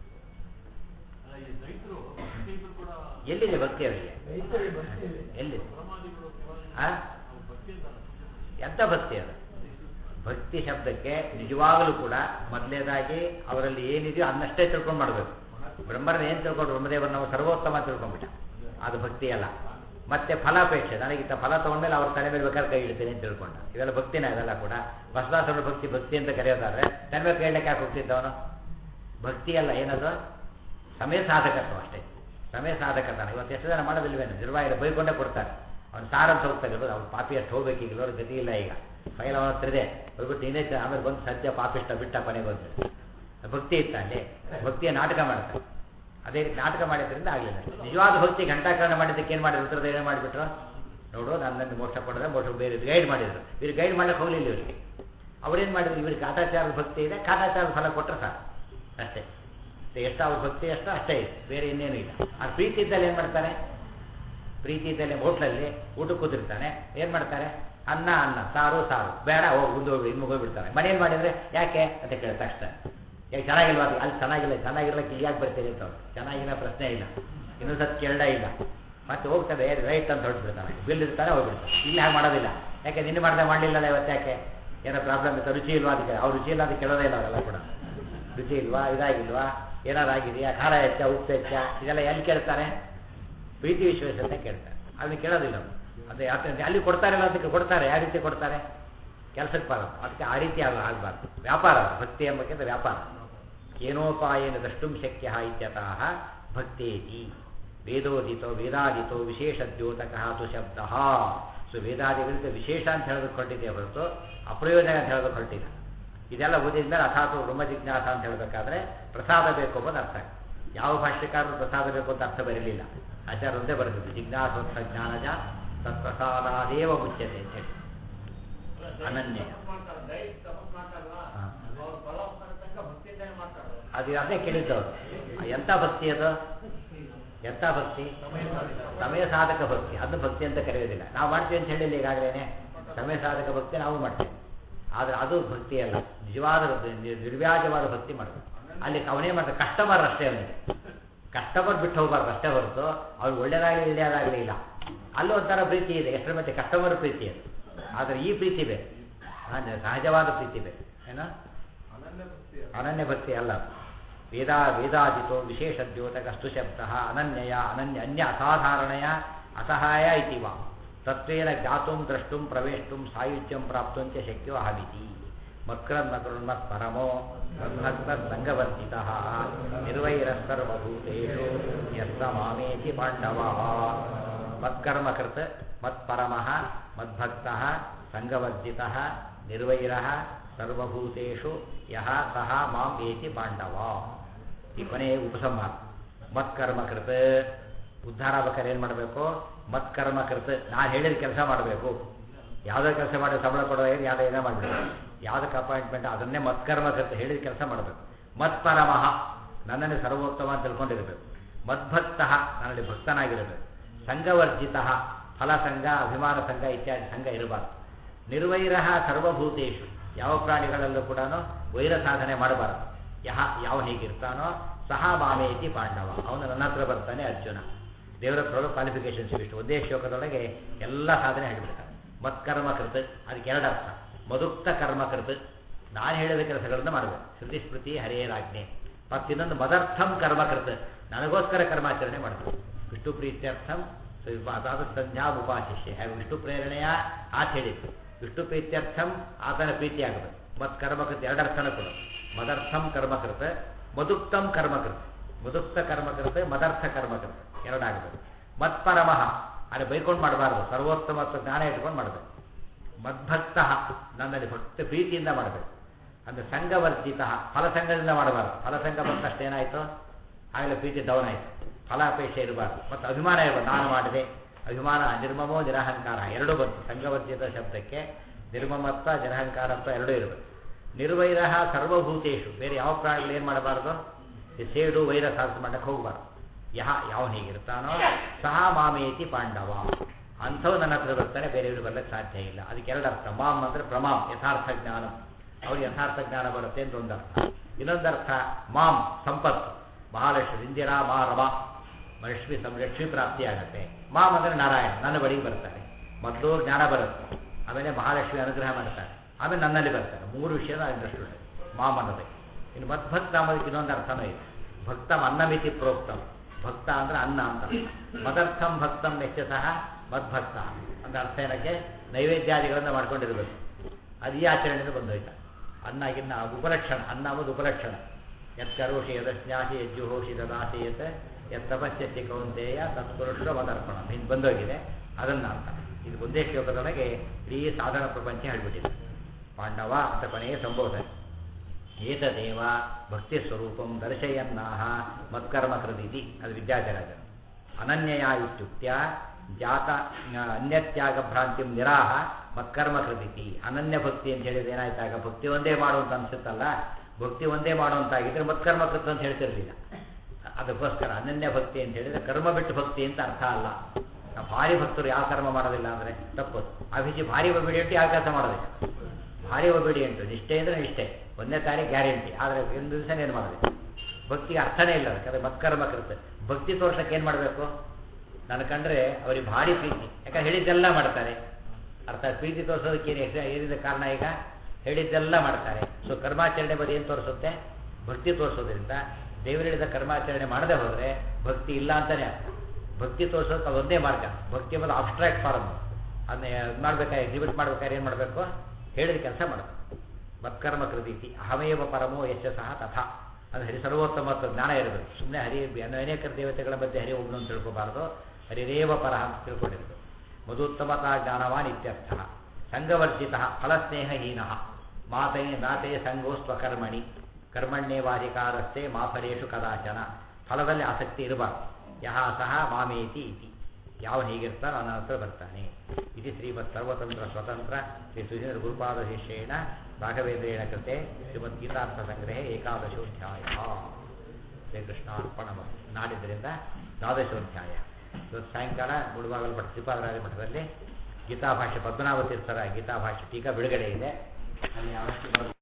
ಅಲ್ಲ ಈ ರೈತರು ಭಕ್ತಿಗಳು ಕೂಡ ಎಲ್ಲಿದೆ ಭಕ್ತಿ ಅವರಿಗೆ ಎಲ್ಲಿದೆ ಪರಮಾದಿಗಳು ಆ? ನಾವು ಭಕ್ತಿ ಅಂತ ಎಂಥ ಭಕ್ತಿ ಅದು ಭಕ್ತಿ ಶಬ್ದಕ್ಕೆ ನಿಜವಾಗಲೂ ಕೂಡ ಮೊದಲನೇದಾಗಿ ಅವರಲ್ಲಿ ಏನಿದೆಯೋ ಅದನ್ನಷ್ಟೇ ತಿಳ್ಕೊಂಡು ಮಾಡಬೇಕು ಬ್ರಹ್ಮರನ್ನ ಏನು ತಿಳ್ಕೊಂಡು ಬ್ರಹ್ಮದೇವರು ನಾವು ಸರ್ವೋತ್ತಮ ಅಂತ ತಿಳ್ಕೊಂಡ್ಬಿಟ್ಟ ಅದು ಭಕ್ತಿ ಅಲ್ಲ ಮತ್ತೆ ಫಲಾಪೇಕ್ಷೆ ನನಗಿಂತ ಫಲ ತಗೊಂಡ್ಮೇಲೆ ಅವ್ರ ತಲೆ ಮೇಲೆ ಬೇಕಾದ್ರೆ ಕೈ ಇಡ್ತೇನೆ ಅಂತ ತಿಳ್ಕೊಂಡ ಇವೆಲ್ಲ ಭಕ್ತಿನ ಇದೆಲ್ಲ ಕೂಡ ಬಸವಾಸನ ಭಕ್ತಿ ಭಕ್ತಿ ಅಂತ ಕರೆಯೋದಾದ್ರೆ ತನ್ನ ಮೇಲೆ ಕೈ ಇಡಕ್ಕೆ ಯಾಕೆ ಹೋಗ್ತಿದ್ದವನು ಭಕ್ತಿ ಅಲ್ಲ ಏನದು ಸಮಯ ಸಾಧಕತ್ವ ಅಷ್ಟೇ ಸಮಯ ಸಾಧಕತನ ಇವತ್ತು ಎಷ್ಟು ಜನ ಮಾಡೋದಿಲ್ವೇನು ನಿರ್ವಾಹಿಗಳು ಬೈಕೊಂಡೇ ಕೊಡ್ತಾರೆ ಅವ್ನು ಸಾರ್ ಅಂತ ಹೋಗ್ತಾರೆ ಇರೋದು ಅವ್ನು ಪಾಪಿ ಅಷ್ಟು ಹೋಗ್ಬೇಕು ಈಗ ಅವ್ರ ಗತಿ ಇಲ್ಲ ಈಗ ಫೈಲ್ ಅವನ ಹತ್ರ ಇದೆ ಹೋಗ್ಬಿಟ್ಟು ಇನ್ನೇ ಚ- ಆಮೇಲೆ ಬಂದು ಸದ್ಯ ಪಾಪಿಷ್ಟ ಬಿಟ್ಟ ಕೊನೆಗೆ ಬಂದು ಭಕ್ತಿ ಇತ್ತ ಅಲ್ಲಿ ಭಕ್ತಿಯ ನಾಟಕ ಮಾಡ್ತಾರೆ ಅದೇ ರೀತಿ ನಾಟಕ ಮಾಡಿದ್ರಿಂದ ಆಗಲಿಲ್ಲ ನಿಜವಾದ ಭಕ್ತಿ ಘಂಟಾಕರಣ ಮಾಡಿದ್ದಕ್ಕೆ ಏನು ಮಾಡಿದ್ರು ಉತ್ತರದ ಏನು ಮಾಡಿಬಿಟ್ರು ನೋಡು ನನ್ನನ್ನು ಮೋಕ್ಷ ಕೊಡದೆ ಮೋಕ್ಷ ಬೇರೆ ಗೈಡ್ ಮಾಡಿದ್ರು ಇವ್ರು ಗೈಡ್ ಮಾಡಕ್ಕೆ ಹೋಗಲಿಲ್ಲ ಇವರಿಗೆ ಅವ್ರೇನು ಮಾಡಿದ್ರು ಇವ್ರಿಗೆ ಕಾಟಾಚಾರದ ಭಕ್ತಿ ಇದೆ ಕಾಟಾಚಾರದ ಫಲ ಕೊಟ್ಟರೆ ಸಾಕು ಅಷ್ಟೇ ಎಷ್ಟು ಅವ್ರ ಭಕ್ತಿ ಅಷ್ಟೋ ಅಷ್ಟೇ ಇದೆ ಬೇರೆ ಇನ್ನೇನು ಇಲ್ಲ ಆ ಪ್ರೀತಿ ಇದ್ದಲ್ಲಿ ಏನು ಮಾಡ್ತಾರೆ ಪ್ರೀತಿ ಇದ್ದಲ್ಲಿ ಹೋಟ್ಲಲ್ಲಿ ಊಟಕ್ಕೆ ಕೂತಿರ್ತಾನೆ ಏನು ಮಾಡ್ತಾರೆ ಅನ್ನ ಅನ್ನ ಸಾರು ಸಾರು ಬೇಡ ಹೋಗಿ ಮುಂದೆ ಹೋಗಿ ಇನ್ನು ಹೋಗ್ಬಿಡ್ತಾರೆ ಮನೇಲಿ ಮಾಡಿದರೆ ಯಾಕೆ ಅಂತ ಕೇಳ್ತಾ ಅಷ್ಟೇ ಯಾಕೆ ಚೆನ್ನಾಗಿಲ್ವಾ ಅದು? ಅಲ್ಲಿ ಚೆನ್ನಾಗಿಲ್ಲ ಚೆನ್ನಾಗಿರ್ಲಕ್ಕೆ ಇಲ್ಲಿ ಯಾಕೆ ಬರ್ತೀರಿ ಅಂತ ಅವ್ರು ಚೆನ್ನಾಗಿಲ್ಲ ಪ್ರಶ್ನೆ ಇಲ್ಲ ಇನ್ನೊಂದು ಸತ್ ಕೇಳ ಇಲ್ಲ ಮತ್ತೆ ಹೋಗ್ತಾರೆ ರೈಟ್ ಅಂತ ಹೊರಟ್ಬಿಡ್ತಾನೆ ಬಿಲ್ ಇರ್ತಾನೆ ಹೋಗ್ಬಿಡ್ತಾನೆ ಇಲ್ಲಿ ಹಾಗೆ ಮಾಡೋದಿಲ್ಲ ಯಾಕೆ ನಿನ್ನೆ ಮಾಡ್ದೆ ಮಾಡಲಿಲ್ಲ ಇವತ್ತು ಯಾಕೆ ಏನೋ ಪ್ರಾಬ್ಲಮ್ ಇತ್ತು ರುಚಿ ಇಲ್ವಾ ಅದಕ್ಕೆ ಅವ್ರು ರುಚಿ ಇಲ್ಲ ಅದಕ್ಕೆ ಕೇಳೋದೇ ಇಲ್ಲ ಅವರೆಲ್ಲ ಕೂಡ ರುಚಿ ಇಲ್ವಾ ಇದಾಗಿಲ್ವಾ ಏನಾರು ಆಗಿದೆಯಾ ಖಾರ ಹೆಚ್ಚ ಉಪ್ಪು ಹೆಚ್ಚ ಇದೆಲ್ಲ ಎಲ್ಲಿ ಕೇಳ್ತಾರೆ ಪ್ರೀತಿ ವಿಶ್ವಾಸ ಅಂತ ಕೇಳ್ತಾರೆ ಅದನ್ನ ಕೇಳೋದಿಲ್ಲ ಅವ್ರು. ಅದೇ ಯಾಕೆ ಅಲ್ಲಿ ಕೊಡ್ತಾರಲ್ಲ ಅದಕ್ಕೆ ಕೊಡ್ತಾರೆ ಯಾವ ರೀತಿ ಕೊಡ್ತಾರೆ ಕೆಲಸಕ್ಕೆ ಬರೋದು ಅದಕ್ಕೆ ಆ ರೀತಿ ಆಗ ಆಗಬಾರ್ದು ವ್ಯಾಪಾರ ಅದು. ಭಕ್ತಿ ಎಂಬಕ್ಕಿಂತ ವ್ಯಾಪಾರ ಏನೋಪಾಯನ ದ್ರಷ್ಟುಂ ಶಕ್ಯ ಇತ್ಯತಃ ಭಕ್ತೇತಿ ವೇದೋದಿತೋ ವೇದಾದಿತೋ ವಿಶೇಷ ದ್ಯೋತಕಃ ತು ಶಬ್ದ ಸೊ ವೇದಾದಿಗಳಿಂದ ವಿಶೇಷ ಅಂತ ಹೇಳೋದಕ್ಕೆ ಹೊರಟಿದೆ ಹೊರತು ಅಪ್ರಯೋಜನ ಅಂತ ಹೇಳೋದಕ್ಕೆ ಹೊರಟಿಲ್ಲ ಇದೆಲ್ಲ ಓದಿದ ಮೇಲೆ ಅಥಾತು ಬ್ರಹ್ಮ ಜಿಜ್ಞಾಸ ಅಂತ ಹೇಳಬೇಕಾದ್ರೆ ಪ್ರಸಾದ ಬೇಕು ಅನ್ನೋದು ಅರ್ಥ ಯಾವ ಭಾಷ್ಯಕಾರರು ಪ್ರಸಾದ ಬೇಕು ಅಂತ ಅರ್ಥ ಬರಲಿಲ್ಲ ಆಚಾರ್ಯ ಒಂದೇ ಬರೆದಿದ್ದು ಜಿಜ್ಞಾಸೋತ್ಥ ಜ್ಞಾನಜ ತತ್ಪ್ರಸಾದಾದೇವ ಮುಚ್ಯತೆ ಅಂತ ಹೇಳಿ ಅಲ್ಲ ಅನನ್ಯ. ತಪಸ್ ಮಾಡ್ತಾರೆ ದೈಹಿಕ ತಪಸ್ ಮಾಡ್ತಾರಲ್ಲ ಹಾ. ಅವ್ರು ಫಲ ಬರೋ ತನಕ ಭಕ್ತಿಯಿಂದನೇ ಮಾಡ್ತಾರೆ ಅದು ಅದೇ ಕೇಳಿದ್ದವ್ರು ಎಂಥ ಭಕ್ತಿ ಅದು ಎಂಥ ಭಕ್ತಿ ಸಮಯ ಸಾಧಕ ಭಕ್ತಿ ಅದು ಭಕ್ತಿ ಅಂತ ಕರೆಯೋದಿಲ್ಲ ನಾವು ಮಾಡ್ತೀವಿ ಅಂತ ಹೇಳಿಲ್ಲ ಈಗಾಗಲೇ ಸಮಯ ಸಾಧಕ ಭಕ್ತಿ ನಾವು ಮಾಡ್ತೇವೆ ಆದರೆ ಅದು ಭಕ್ತಿ ಅಲ್ಲ ನಿಜವಾದ ನಿರ್- ನಿರ್ವ್ಯಾಜವಾದ ಭಕ್ತಿ ಮಾಡಬೇಕು ಅಲ್ಲಿ ಅವನೇ ಮಾಡ್ತಾರೆ ಕಸ್ಟಮರ್ ಅಷ್ಟೇ ಅವನಿಗೆ ಕಸ್ಟಮರ್ ಬಿಟ್ಟು ಹೋಗ್ಬಾರ್ದು ಅಷ್ಟೇ ಹೊರತು ಅವ್ರು ಒಳ್ಳೇದಾಗಲಿ ಇಲ್ಲದಾಗಲಿ ಇಲ್ಲ ಅಲ್ಲೂ ಒಂಥರ ಪ್ರೀತಿ ಇದೆ ಎಷ್ಟರ ಮಧ್ಯೆ ಕಸ್ಟಮರ್ ಪ್ರೀತಿ ಅದು ಆದರೆ ಈ ಪ್ರೀತಿ ಬೇರೆ ಆ, ಸಹಜವಾದ ಪ್ರೀತಿ ಬೇರೆ ಏನೋ ಅನನ್ಯ ಭಕ್ತಿ ಅಲ್ಲ ವೇದಾ ವೇದಾದಿತೋ ವಿಶೇಷ ದ್ಯೋತಕಸ್ತು ಶಬ್ದ ಅನನ್ಯಯ ಅನನ್ಯ ಅನ್ಯ ಅಸಾಧಾರಣಯ ಅಸಹಾಯ ಇತಿ ವಾ ತತ್ವೇನ ಜ್ಞಾತುಂ ದ್ರಷ್ಟುಂ ಪ್ರವೇಷ್ಟುಂ ಸಾಯುಜ್ಯಂ ಪ್ರಾಪ್ತುಂಚ ಶಕ್ಯೋ ಅಹಮಿತಿ ಮತ್ಕರನ್ನ ಕೃಣ್ಮತ್ ಪರಮೋ ಸಂಗವರ್ಜಿತ ನಿರ್ವೈರಸ್ತರ್ವಭೂತೇಷು ಯಸ್ಸ ಮಾಮೇತಿ ಪಾಂಡವ ಮತ್ಕರ್ಮಕೃತ್ ಮತ್ಪರಮಃ ಮದ್ಭಕ್ತಃ ಸಂಗವರ್ಜಿತಃ ನಿರ್ವೈರಃ ಸರ್ವಭೂತೇಷು ಯಹ ಸಹ ಮಾಂ ಏತಿ ಪಾಂಡವ ಈ ಕೊನೆಯ ಉಪಸಂಹಾರ ಮತ್ಕರ್ಮಕೃತ್ ಉದ್ಧಾರ ಆಗ್ಬೇಕಾದ್ರೆ ಏನು ಮಾಡಬೇಕು ಮತ್ಕರ್ಮಕೃತ್ ನಾನು ಹೇಳಿದ ಕೆಲಸ ಮಾಡಬೇಕು ಯಾವುದೋ ಕೆಲಸ ಮಾಡಿ ಸಂಬಳ ಕೊಡೋ ಏನು ಯಾವುದೋ ಏನೋ ಮಾಡಿಬಿಡ್ಬೇಕು ಯಾವುದಕ್ಕೆ ಅಪಾಯಿಂಟ್ಮೆಂಟ್ ಅದನ್ನೇ ಮತ್ಕರ್ಮಕೃತ್ ಹೇಳಿದ ಕೆಲಸ ಮಾಡಬೇಕು ಮತ್ಪರಮಃ ನನ್ನನ್ನು ಸರ್ವೋತ್ತಮ ಅಂತ ತಿಳ್ಕೊಂಡಿರಬೇಕು ಮದ್ಭಕ್ತಃ ನನ್ನಲ್ಲಿ ಭಕ್ತನಾಗಿರಬೇಕು ಸಂಘವರ್ಜಿತ ಫಲಸಂಘ ಅಭಿಮಾನ ಸಂಘ ಇತ್ಯಾದಿ ಸಂಘ ಇರಬಾರ್ದು ನಿರ್ವೈರ ಸರ್ವಭೂತೇಶು ಯಾವ ಪ್ರಾಣಿಗಳಲ್ಲೂ ಕೂಡ ವೈರ ಸಾಧನೆ ಮಾಡಬಾರದು ಯಹ ಯಾವ ಹೀಗಿರ್ತಾನೋ ಸಹ ಮಾಮೇತಿ ಪಾಂಡವ ಅವನು ನನ್ನ ಹತ್ರ ಬರ್ತಾನೆ ಅರ್ಜುನ ದೇವರ ಹತ್ರ ಕ್ವಾಲಿಫಿಕೇಶನ್ಸ್ ಇಷ್ಟು ಒಂದೇ ಶ್ಲೋಕದೊಳಗೆ ಎಲ್ಲ ಸಾಧನೆ ಹೇಳಿಬಿಡ್ತಾನೆ ಮತ್ಕರ್ಮಕೃತ್ ಅದಕ್ಕೆ ಎರಡು ಅರ್ಥ ಮದುಕ್ತ ಕರ್ಮಕೃತ್ ನಾನು ಹೇಳಿದ ಕೆಲಸಗಳನ್ನು ಮಾಡಬೇಕು ಶ್ರುತಿ ಸ್ಮೃತಿ ಹರೇರಾಜ್ಞೆ ಮತ್ತು ಇನ್ನೊಂದು ಮದರ್ಥಂ ಕರ್ಮಕೃತ್ ನನಗೋಸ್ಕರ ಕರ್ಮಾಚರಣೆ ಮಾಡಬೇಕು ವಿಷ್ಣು ಪ್ರೀತ್ಯರ್ಥಂ ಅದಾದ ಸಂಧ್ಯಾ ಉಪಾಶಿಷ್ಯ ಹಾಗೆ ವಿಷ್ಣು ಪ್ರೇರಣೆಯ ಆತ ಹೇಳಿತ್ತು ವಿಷ್ಣು ಪ್ರೀತ್ಯರ್ಥಂ ಆತನ ಪ್ರೀತಿ ಆಗಬೇಕು ಮತ್ತು ಕರ್ಮಕೃತ್ ಎರಡರ್ಥನ ಕೂಡ ಮದರ್ಥಂ ಕರ್ಮಕೃತ ಮದುಕ್ತಂ ಕರ್ಮಕೃತ್ ಮದುಕ್ತ ಕರ್ಮಕೃತ ಮದರ್ಥ ಕರ್ಮಕೃತ ಎರಡಾಗಬೇಕು ಮತ್ಪರಮಃ ಅಲ್ಲಿ ಬೈಕೊಂಡು ಮಾಡಬಾರ್ದು ಸರ್ವೋತ್ತಮ ಮತ್ತು ಜ್ಞಾನ ಇಟ್ಕೊಂಡು ಮಾಡಬೇಕು ಮದ್ಭಕ್ತ ನನ್ನಲ್ಲಿ ಭಕ್ತ ಪ್ರೀತಿಯಿಂದ ಮಾಡಬೇಕು ಅಂದರೆ ಸಂಘವರ್ಜಿತ ಫಲಸಂಘದಿಂದ ಮಾಡಬಾರ್ದು ಫಲಸಂಘ ಬಂದಷ್ಟೇನಾಯಿತು ಆಗಲೇ ಪ್ರೀತಿ ಡೌನ್ ಆಯಿತು ಫಲಾಪೇಕ್ಷೆ ಇರಬಾರ್ದು ಮತ್ತು ಅಭಿಮಾನ ಇರಬಾರ್ದು ನಾನು ಮಾಡಿದೆ ಅಭಿಮಾನ ನಿರ್ಮಮೋ ನಿರಹಂಕಾರ ಎರಡೂ ಬಂತು ಸಂಘವರ್ಜಿತ ಶಬ್ದಕ್ಕೆ ನಿರ್ಮಮತ್ವ ನಿರಹಂಕಾರತ್ವ ಎರಡೂ ಇರಬೇಕು ನಿರ್ವೈರ ಸರ್ವಭೂತೇಶು ಬೇರೆ ಯಾವ ಪ್ರಾಣಿಗಳು ಏನು ಮಾಡಬಾರ್ದು ಈ ಸೇಡು ವೈರ ಸಾಧನೆ ಮಾಡಕ್ಕೆ ಹೋಗಬಾರ್ದು ಯಹ ಯಾವ ಹೀಗಿರ್ತಾನೋ ಸಹ ಮಾಮೇತಿ ಪಾಂಡವ ಅಂಥವು ನನ್ನ ಹತ್ರ ಬರ್ತಾನೆ ಬೇರೆಯವರು ಬರ್ಲಿಕ್ಕೆ ಸಾಧ್ಯ ಇಲ್ಲ ಅದಕ್ಕೆ ಎರಡು ಅರ್ಥ ಮಾಮ್ ಅಂದರೆ ಪ್ರಮಾಮ್ ಯಥಾರ್ಥ ಜ್ಞಾನ ಅವ್ರಿಗೆ ಯಥಾರ್ಥ ಜ್ಞಾನ ಬರುತ್ತೆ ಅಂತ ಒಂದು ಅರ್ಥ ಇನ್ನೊಂದು ಅರ್ಥ ಮಾಮ್ ಸಂಪತ್ತು ಮಹಾಲಕ್ಷ್ಮಿ ಇಂದಿರಾ ಮಾ ರಮ ಲಕ್ಷ್ಮಿ ಸಂ ಲಕ್ಷ್ಮಿ ಪ್ರಾಪ್ತಿ ಆಗುತ್ತೆ ಮಾಮ್ ಅಂದರೆ ನಾರಾಯಣ ನನ್ನ ಬಳಿಗೆ ಬರ್ತಾರೆ ಮೊದಲು ಜ್ಞಾನ ಬರುತ್ತೆ ಆಮೇಲೆ ಮಹಾಲಕ್ಷ್ಮಿ ಅನುಗ್ರಹ ಮಾಡ್ತಾರೆ ಆಮೇಲೆ ನನ್ನಲ್ಲಿ ಬರ್ತಾರೆ ಮೂರು ವಿಷಯದ ಅಂಡರ್ಸ್ಟುಡ್ ಮಾಮ್ ಅನ್ನೋದೇ ಇನ್ನು ಮದ್ಭಕ್ತ ಅನ್ನೋದಕ್ಕೆ ಇನ್ನೊಂದು ಅರ್ಥನೂ ಇದೆ ಭಕ್ತಂ ಅನ್ನಮಿತಿ ಪ್ರೋಕ್ತಂ ಭಕ್ತ ಅಂದ್ರೆ ಅನ್ನ ಅಂತ ಮದರ್ಥಂ ಭಕ್ತಂ ಸಹ ಮದ್ಭಕ್ತ ಅಂತ ಅರ್ಥ ಏನಕ್ಕೆ ನೈವೇದ್ಯಾದಿಗಳನ್ನು ಮಾಡ್ಕೊಂಡಿರಬೇಕು ಅದು ಈ ಆಚರಣೆಯಿಂದ ಬಂದೋಯ್ತ ಅನ್ನ ಗಿನ್ನ ಉಪಲಕ್ಷಣ ಅನ್ನ ಅನ್ನೋದು ಉಪಲಕ್ಷಣ ಯತ್ ಕರೋಷಿ ಯದಸ್ನ್ಯಾಸಿ ಯಜ್ಜುಹೋಷಿ ದದಾಸಿ ಯತ್ ಯತ್ ತಪಸ್ಯತಿ ಕೌಂತೆಯ ತತ್ಪುರುಷರ ಮದರ್ಪಣ ಹಿಂದೆ ಬಂದೋಗಿದೆ ಅದನ್ನ ಅರ್ಥ ಇದು ಒಂದೇ ಶ್ಲೋಕದೊಳಗೆ ಇಡೀ ಸಾಧನ ಪ್ರಪಂಚ ಹೇಳ್ಬಿಟ್ಟಿದೆ ಪಾಂಡವ ಅಂತ ಕೊನೆಗೆ ಸಂಬೋಧನೆ ಏತದೇವ ಭಕ್ತಿ ಸ್ವರೂಪಂ ದರ್ಶಯನ್ನಾಹ ಮತ್ಕರ್ಮ ಕೃದಿತಿ ಅದು ವಿದ್ಯಾಚರಾಜರು ಅನನ್ಯಯ ಇತ್ಯುಕ್ತ್ಯ ಜಾತ ಅನ್ಯತ್ಯಾಗ ಭ್ರಾಂತಿಂ ನಿರಾಹ ಮತ್ಕರ್ಮ ಕೃದಿತಿ ಅನನ್ಯ ಭಕ್ತಿ ಅಂತ ಹೇಳಿದ್ರೆ ಏನಾಯ್ತಾಗ ಭಕ್ತಿ ಒಂದೇ ಮಾಡುವಂತ ಅನ್ಸುತ್ತಲ್ಲ ಭಕ್ತಿ ಒಂದೇ ಮಾಡುವಂತಾಗಿದ್ರೆ ಮತ್ಕರ್ಮ ಕೃತ ಅಂತ ಹೇಳ್ತಿರ್ಲಿಲ್ಲ ಅದಕ್ಕೋಸ್ಕರ ಅನನ್ಯ ಭಕ್ತಿ ಅಂತ ಹೇಳಿದ್ರೆ ಕರ್ಮ ಬಿಟ್ಟು ಭಕ್ತಿ ಅಂತ ಅರ್ಥ ಅಲ್ಲ ನಾವು ಭಾರಿ ಭಕ್ತರು ಯಾವ ಕರ್ಮ ಮಾಡೋದಿಲ್ಲ ಅಂದರೆ ತಪ್ಪು ಅಭಿಜಿ ಭಾರಿ ಒಬಿಡಿಯಂಟು ಯಾವ ಕೆಲಸ ಮಾಡೋದಿಲ್ಲ ಭಾರಿ ಒಬಿಡಿಯಂಟು ನಿಷ್ಠೆ ಅಂದರೆ ನಿಷ್ಠೆ ಒಂದನೇ ತಾರೀಕು ಗ್ಯಾರಂಟಿ ಆದರೆ ಒಂದು ದಿವಸ ಏನು ಮಾಡಬೇಕು ಭಕ್ತಿಗೆ ಅರ್ಥನೇ ಇಲ್ಲ ಅದಕ್ಕೆ ಅದು ಮತ್ಕರ್ಮ ಕೃತ ಭಕ್ತಿ ತೋರ್ಸಕ್ಕೆ ಏನು ಮಾಡಬೇಕು ನಾನು ಕಂಡ್ರೆ ಅವರಿಗೆ ಭಾರಿ ಪ್ರೀತಿ ಯಾಕಂದ್ರೆ ಹೇಳಿದ್ದೆಲ್ಲ ಮಾಡ್ತಾರೆ ಅರ್ಥ ಪ್ರೀತಿ ತೋರಿಸೋದಕ್ಕೆ ಏನು ಎಷ್ಟ ಏನಿದೆ ಕಾರಣ ಈಗ ಹೇಳಿದ್ದೆಲ್ಲ ಮಾಡ್ತಾರೆ ಸೊ ಕರ್ಮಾಚರಣೆ ಬಗ್ಗೆ ಏನು ತೋರಿಸುತ್ತೆ ಭಕ್ತಿ ತೋರಿಸೋದ್ರಿಂದ ದೇವರು ಹೇಳಿದ ಕರ್ಮಾಚರಣೆ ಮಾಡದೆ ಹೋದರೆ ಭಕ್ತಿ ಇಲ್ಲ ಅಂತಾನೆ ಅರ್ಥ ಭಕ್ತಿ ತೋರಿಸೋದಕ್ಕೆ ಅದೊಂದೇ ಮಾರ್ಗ ಭಕ್ತಿ ಎಂಬುದು ಅಬ್ಸ್ಟ್ರಾಕ್ಟ್ ಫಾರ್ಮ್ ಅದನ್ನ ಮಾಡ್ಬೇಕಾದ್ರೆ ಎಕ್ಸಿಬಿಟ್ ಮಾಡ್ಬೇಕಾದ್ರೆ ಏನು ಮಾಡಬೇಕು ಹೇಳಿದ ಕೆಲಸ ಮಾಡಬೇಕು ಮತ್ಕರ್ಮ ಕೃತೀತಿ ಅಹಮೇವ ಪರಮೋ ಯಶ ಸಹ ತಥಾ ಅದು ಹರಿ ಸರ್ವೋತ್ತಮತ್ವ ಜ್ಞಾನ ಇರಬೇಕು ಸುಮ್ಮನೆ ಹರಿ ಅನೇಕ ದೇವತೆಗಳ ಮಧ್ಯೆ ಹರಿ ಒಬ್ಬನು ಅಂತ ತಿಳ್ಕೋಬಾರ್ದು ಹರಿರೇವ ಪರ ಅಂತ ತಿಳ್ಕೊಂಡಿರ್ಬೇಕು ಮಧುತ್ತಮತಾ ಜ್ಞಾನವಾನ್ ಇತ್ಯರ್ಥ ಸಂಘವರ್ಜಿತ ಫಲಸ್ನೇಹಹೀನ ಮಾತೇ ನಾತೆ ಸಂಗೋಸ್ತ್ವಕರ್ಮಣಿ ಕರ್ಮಣ್ಯೇವಾಧಿಕಾರಸ್ಥೆ ಮಾಫಲೇಶು ಕದಾಚನ ಫಲದಲ್ಲಿ ಆಸಕ್ತಿ ಇರಬಾರ್ದು ಯಹ ಸಹ ಮಾಮೇತಿ ಇತಿ ಯಾವನು ಹೀಗಿರ್ತಾನೋ ಅವನ ಹತ್ರ ಬರ್ತಾನೆ ಇದು ಶ್ರೀಮತ್ ಸರ್ವತಂತ್ರ ಸ್ವತಂತ್ರ ಶ್ರೀ ಸುಧೀಂದ್ರ ಗುರುಪಾದ ಶಿಷ್ಯೇಣ ರಾಘವೇಂದ್ರೇಣ ಕೃತೆ ಶ್ರೀಮದ್ ಗೀತಾರ್ಥ ಸಂಗ್ರಹ ಏಕಾದಶೋಧ್ಯಾಯ ಶ್ರೀಕೃಷ್ಣಾರ್ಪಣ ನಾಡಿದ್ದರಿಂದ ದ್ವಾದಶೋಧ್ಯಾಯ ಇವತ್ತು ಸಾಯಂಕಾಲ ಮುಳುಬಾಗಲ ಮಠ ಶ್ರೀಪಾದರಾಜ ಮಠದಲ್ಲಿ ಗೀತಾಭಾಷ್ಯ ಪದ್ಮನಾಭ ತೀರ್ಥರ ಗೀತಾಭಾಷ್ಯ ಟೀಕಾ ಬಿಡುಗಡೆ ಇದೆ ಅಲ್ಲಿ ಅವಶ್ಯ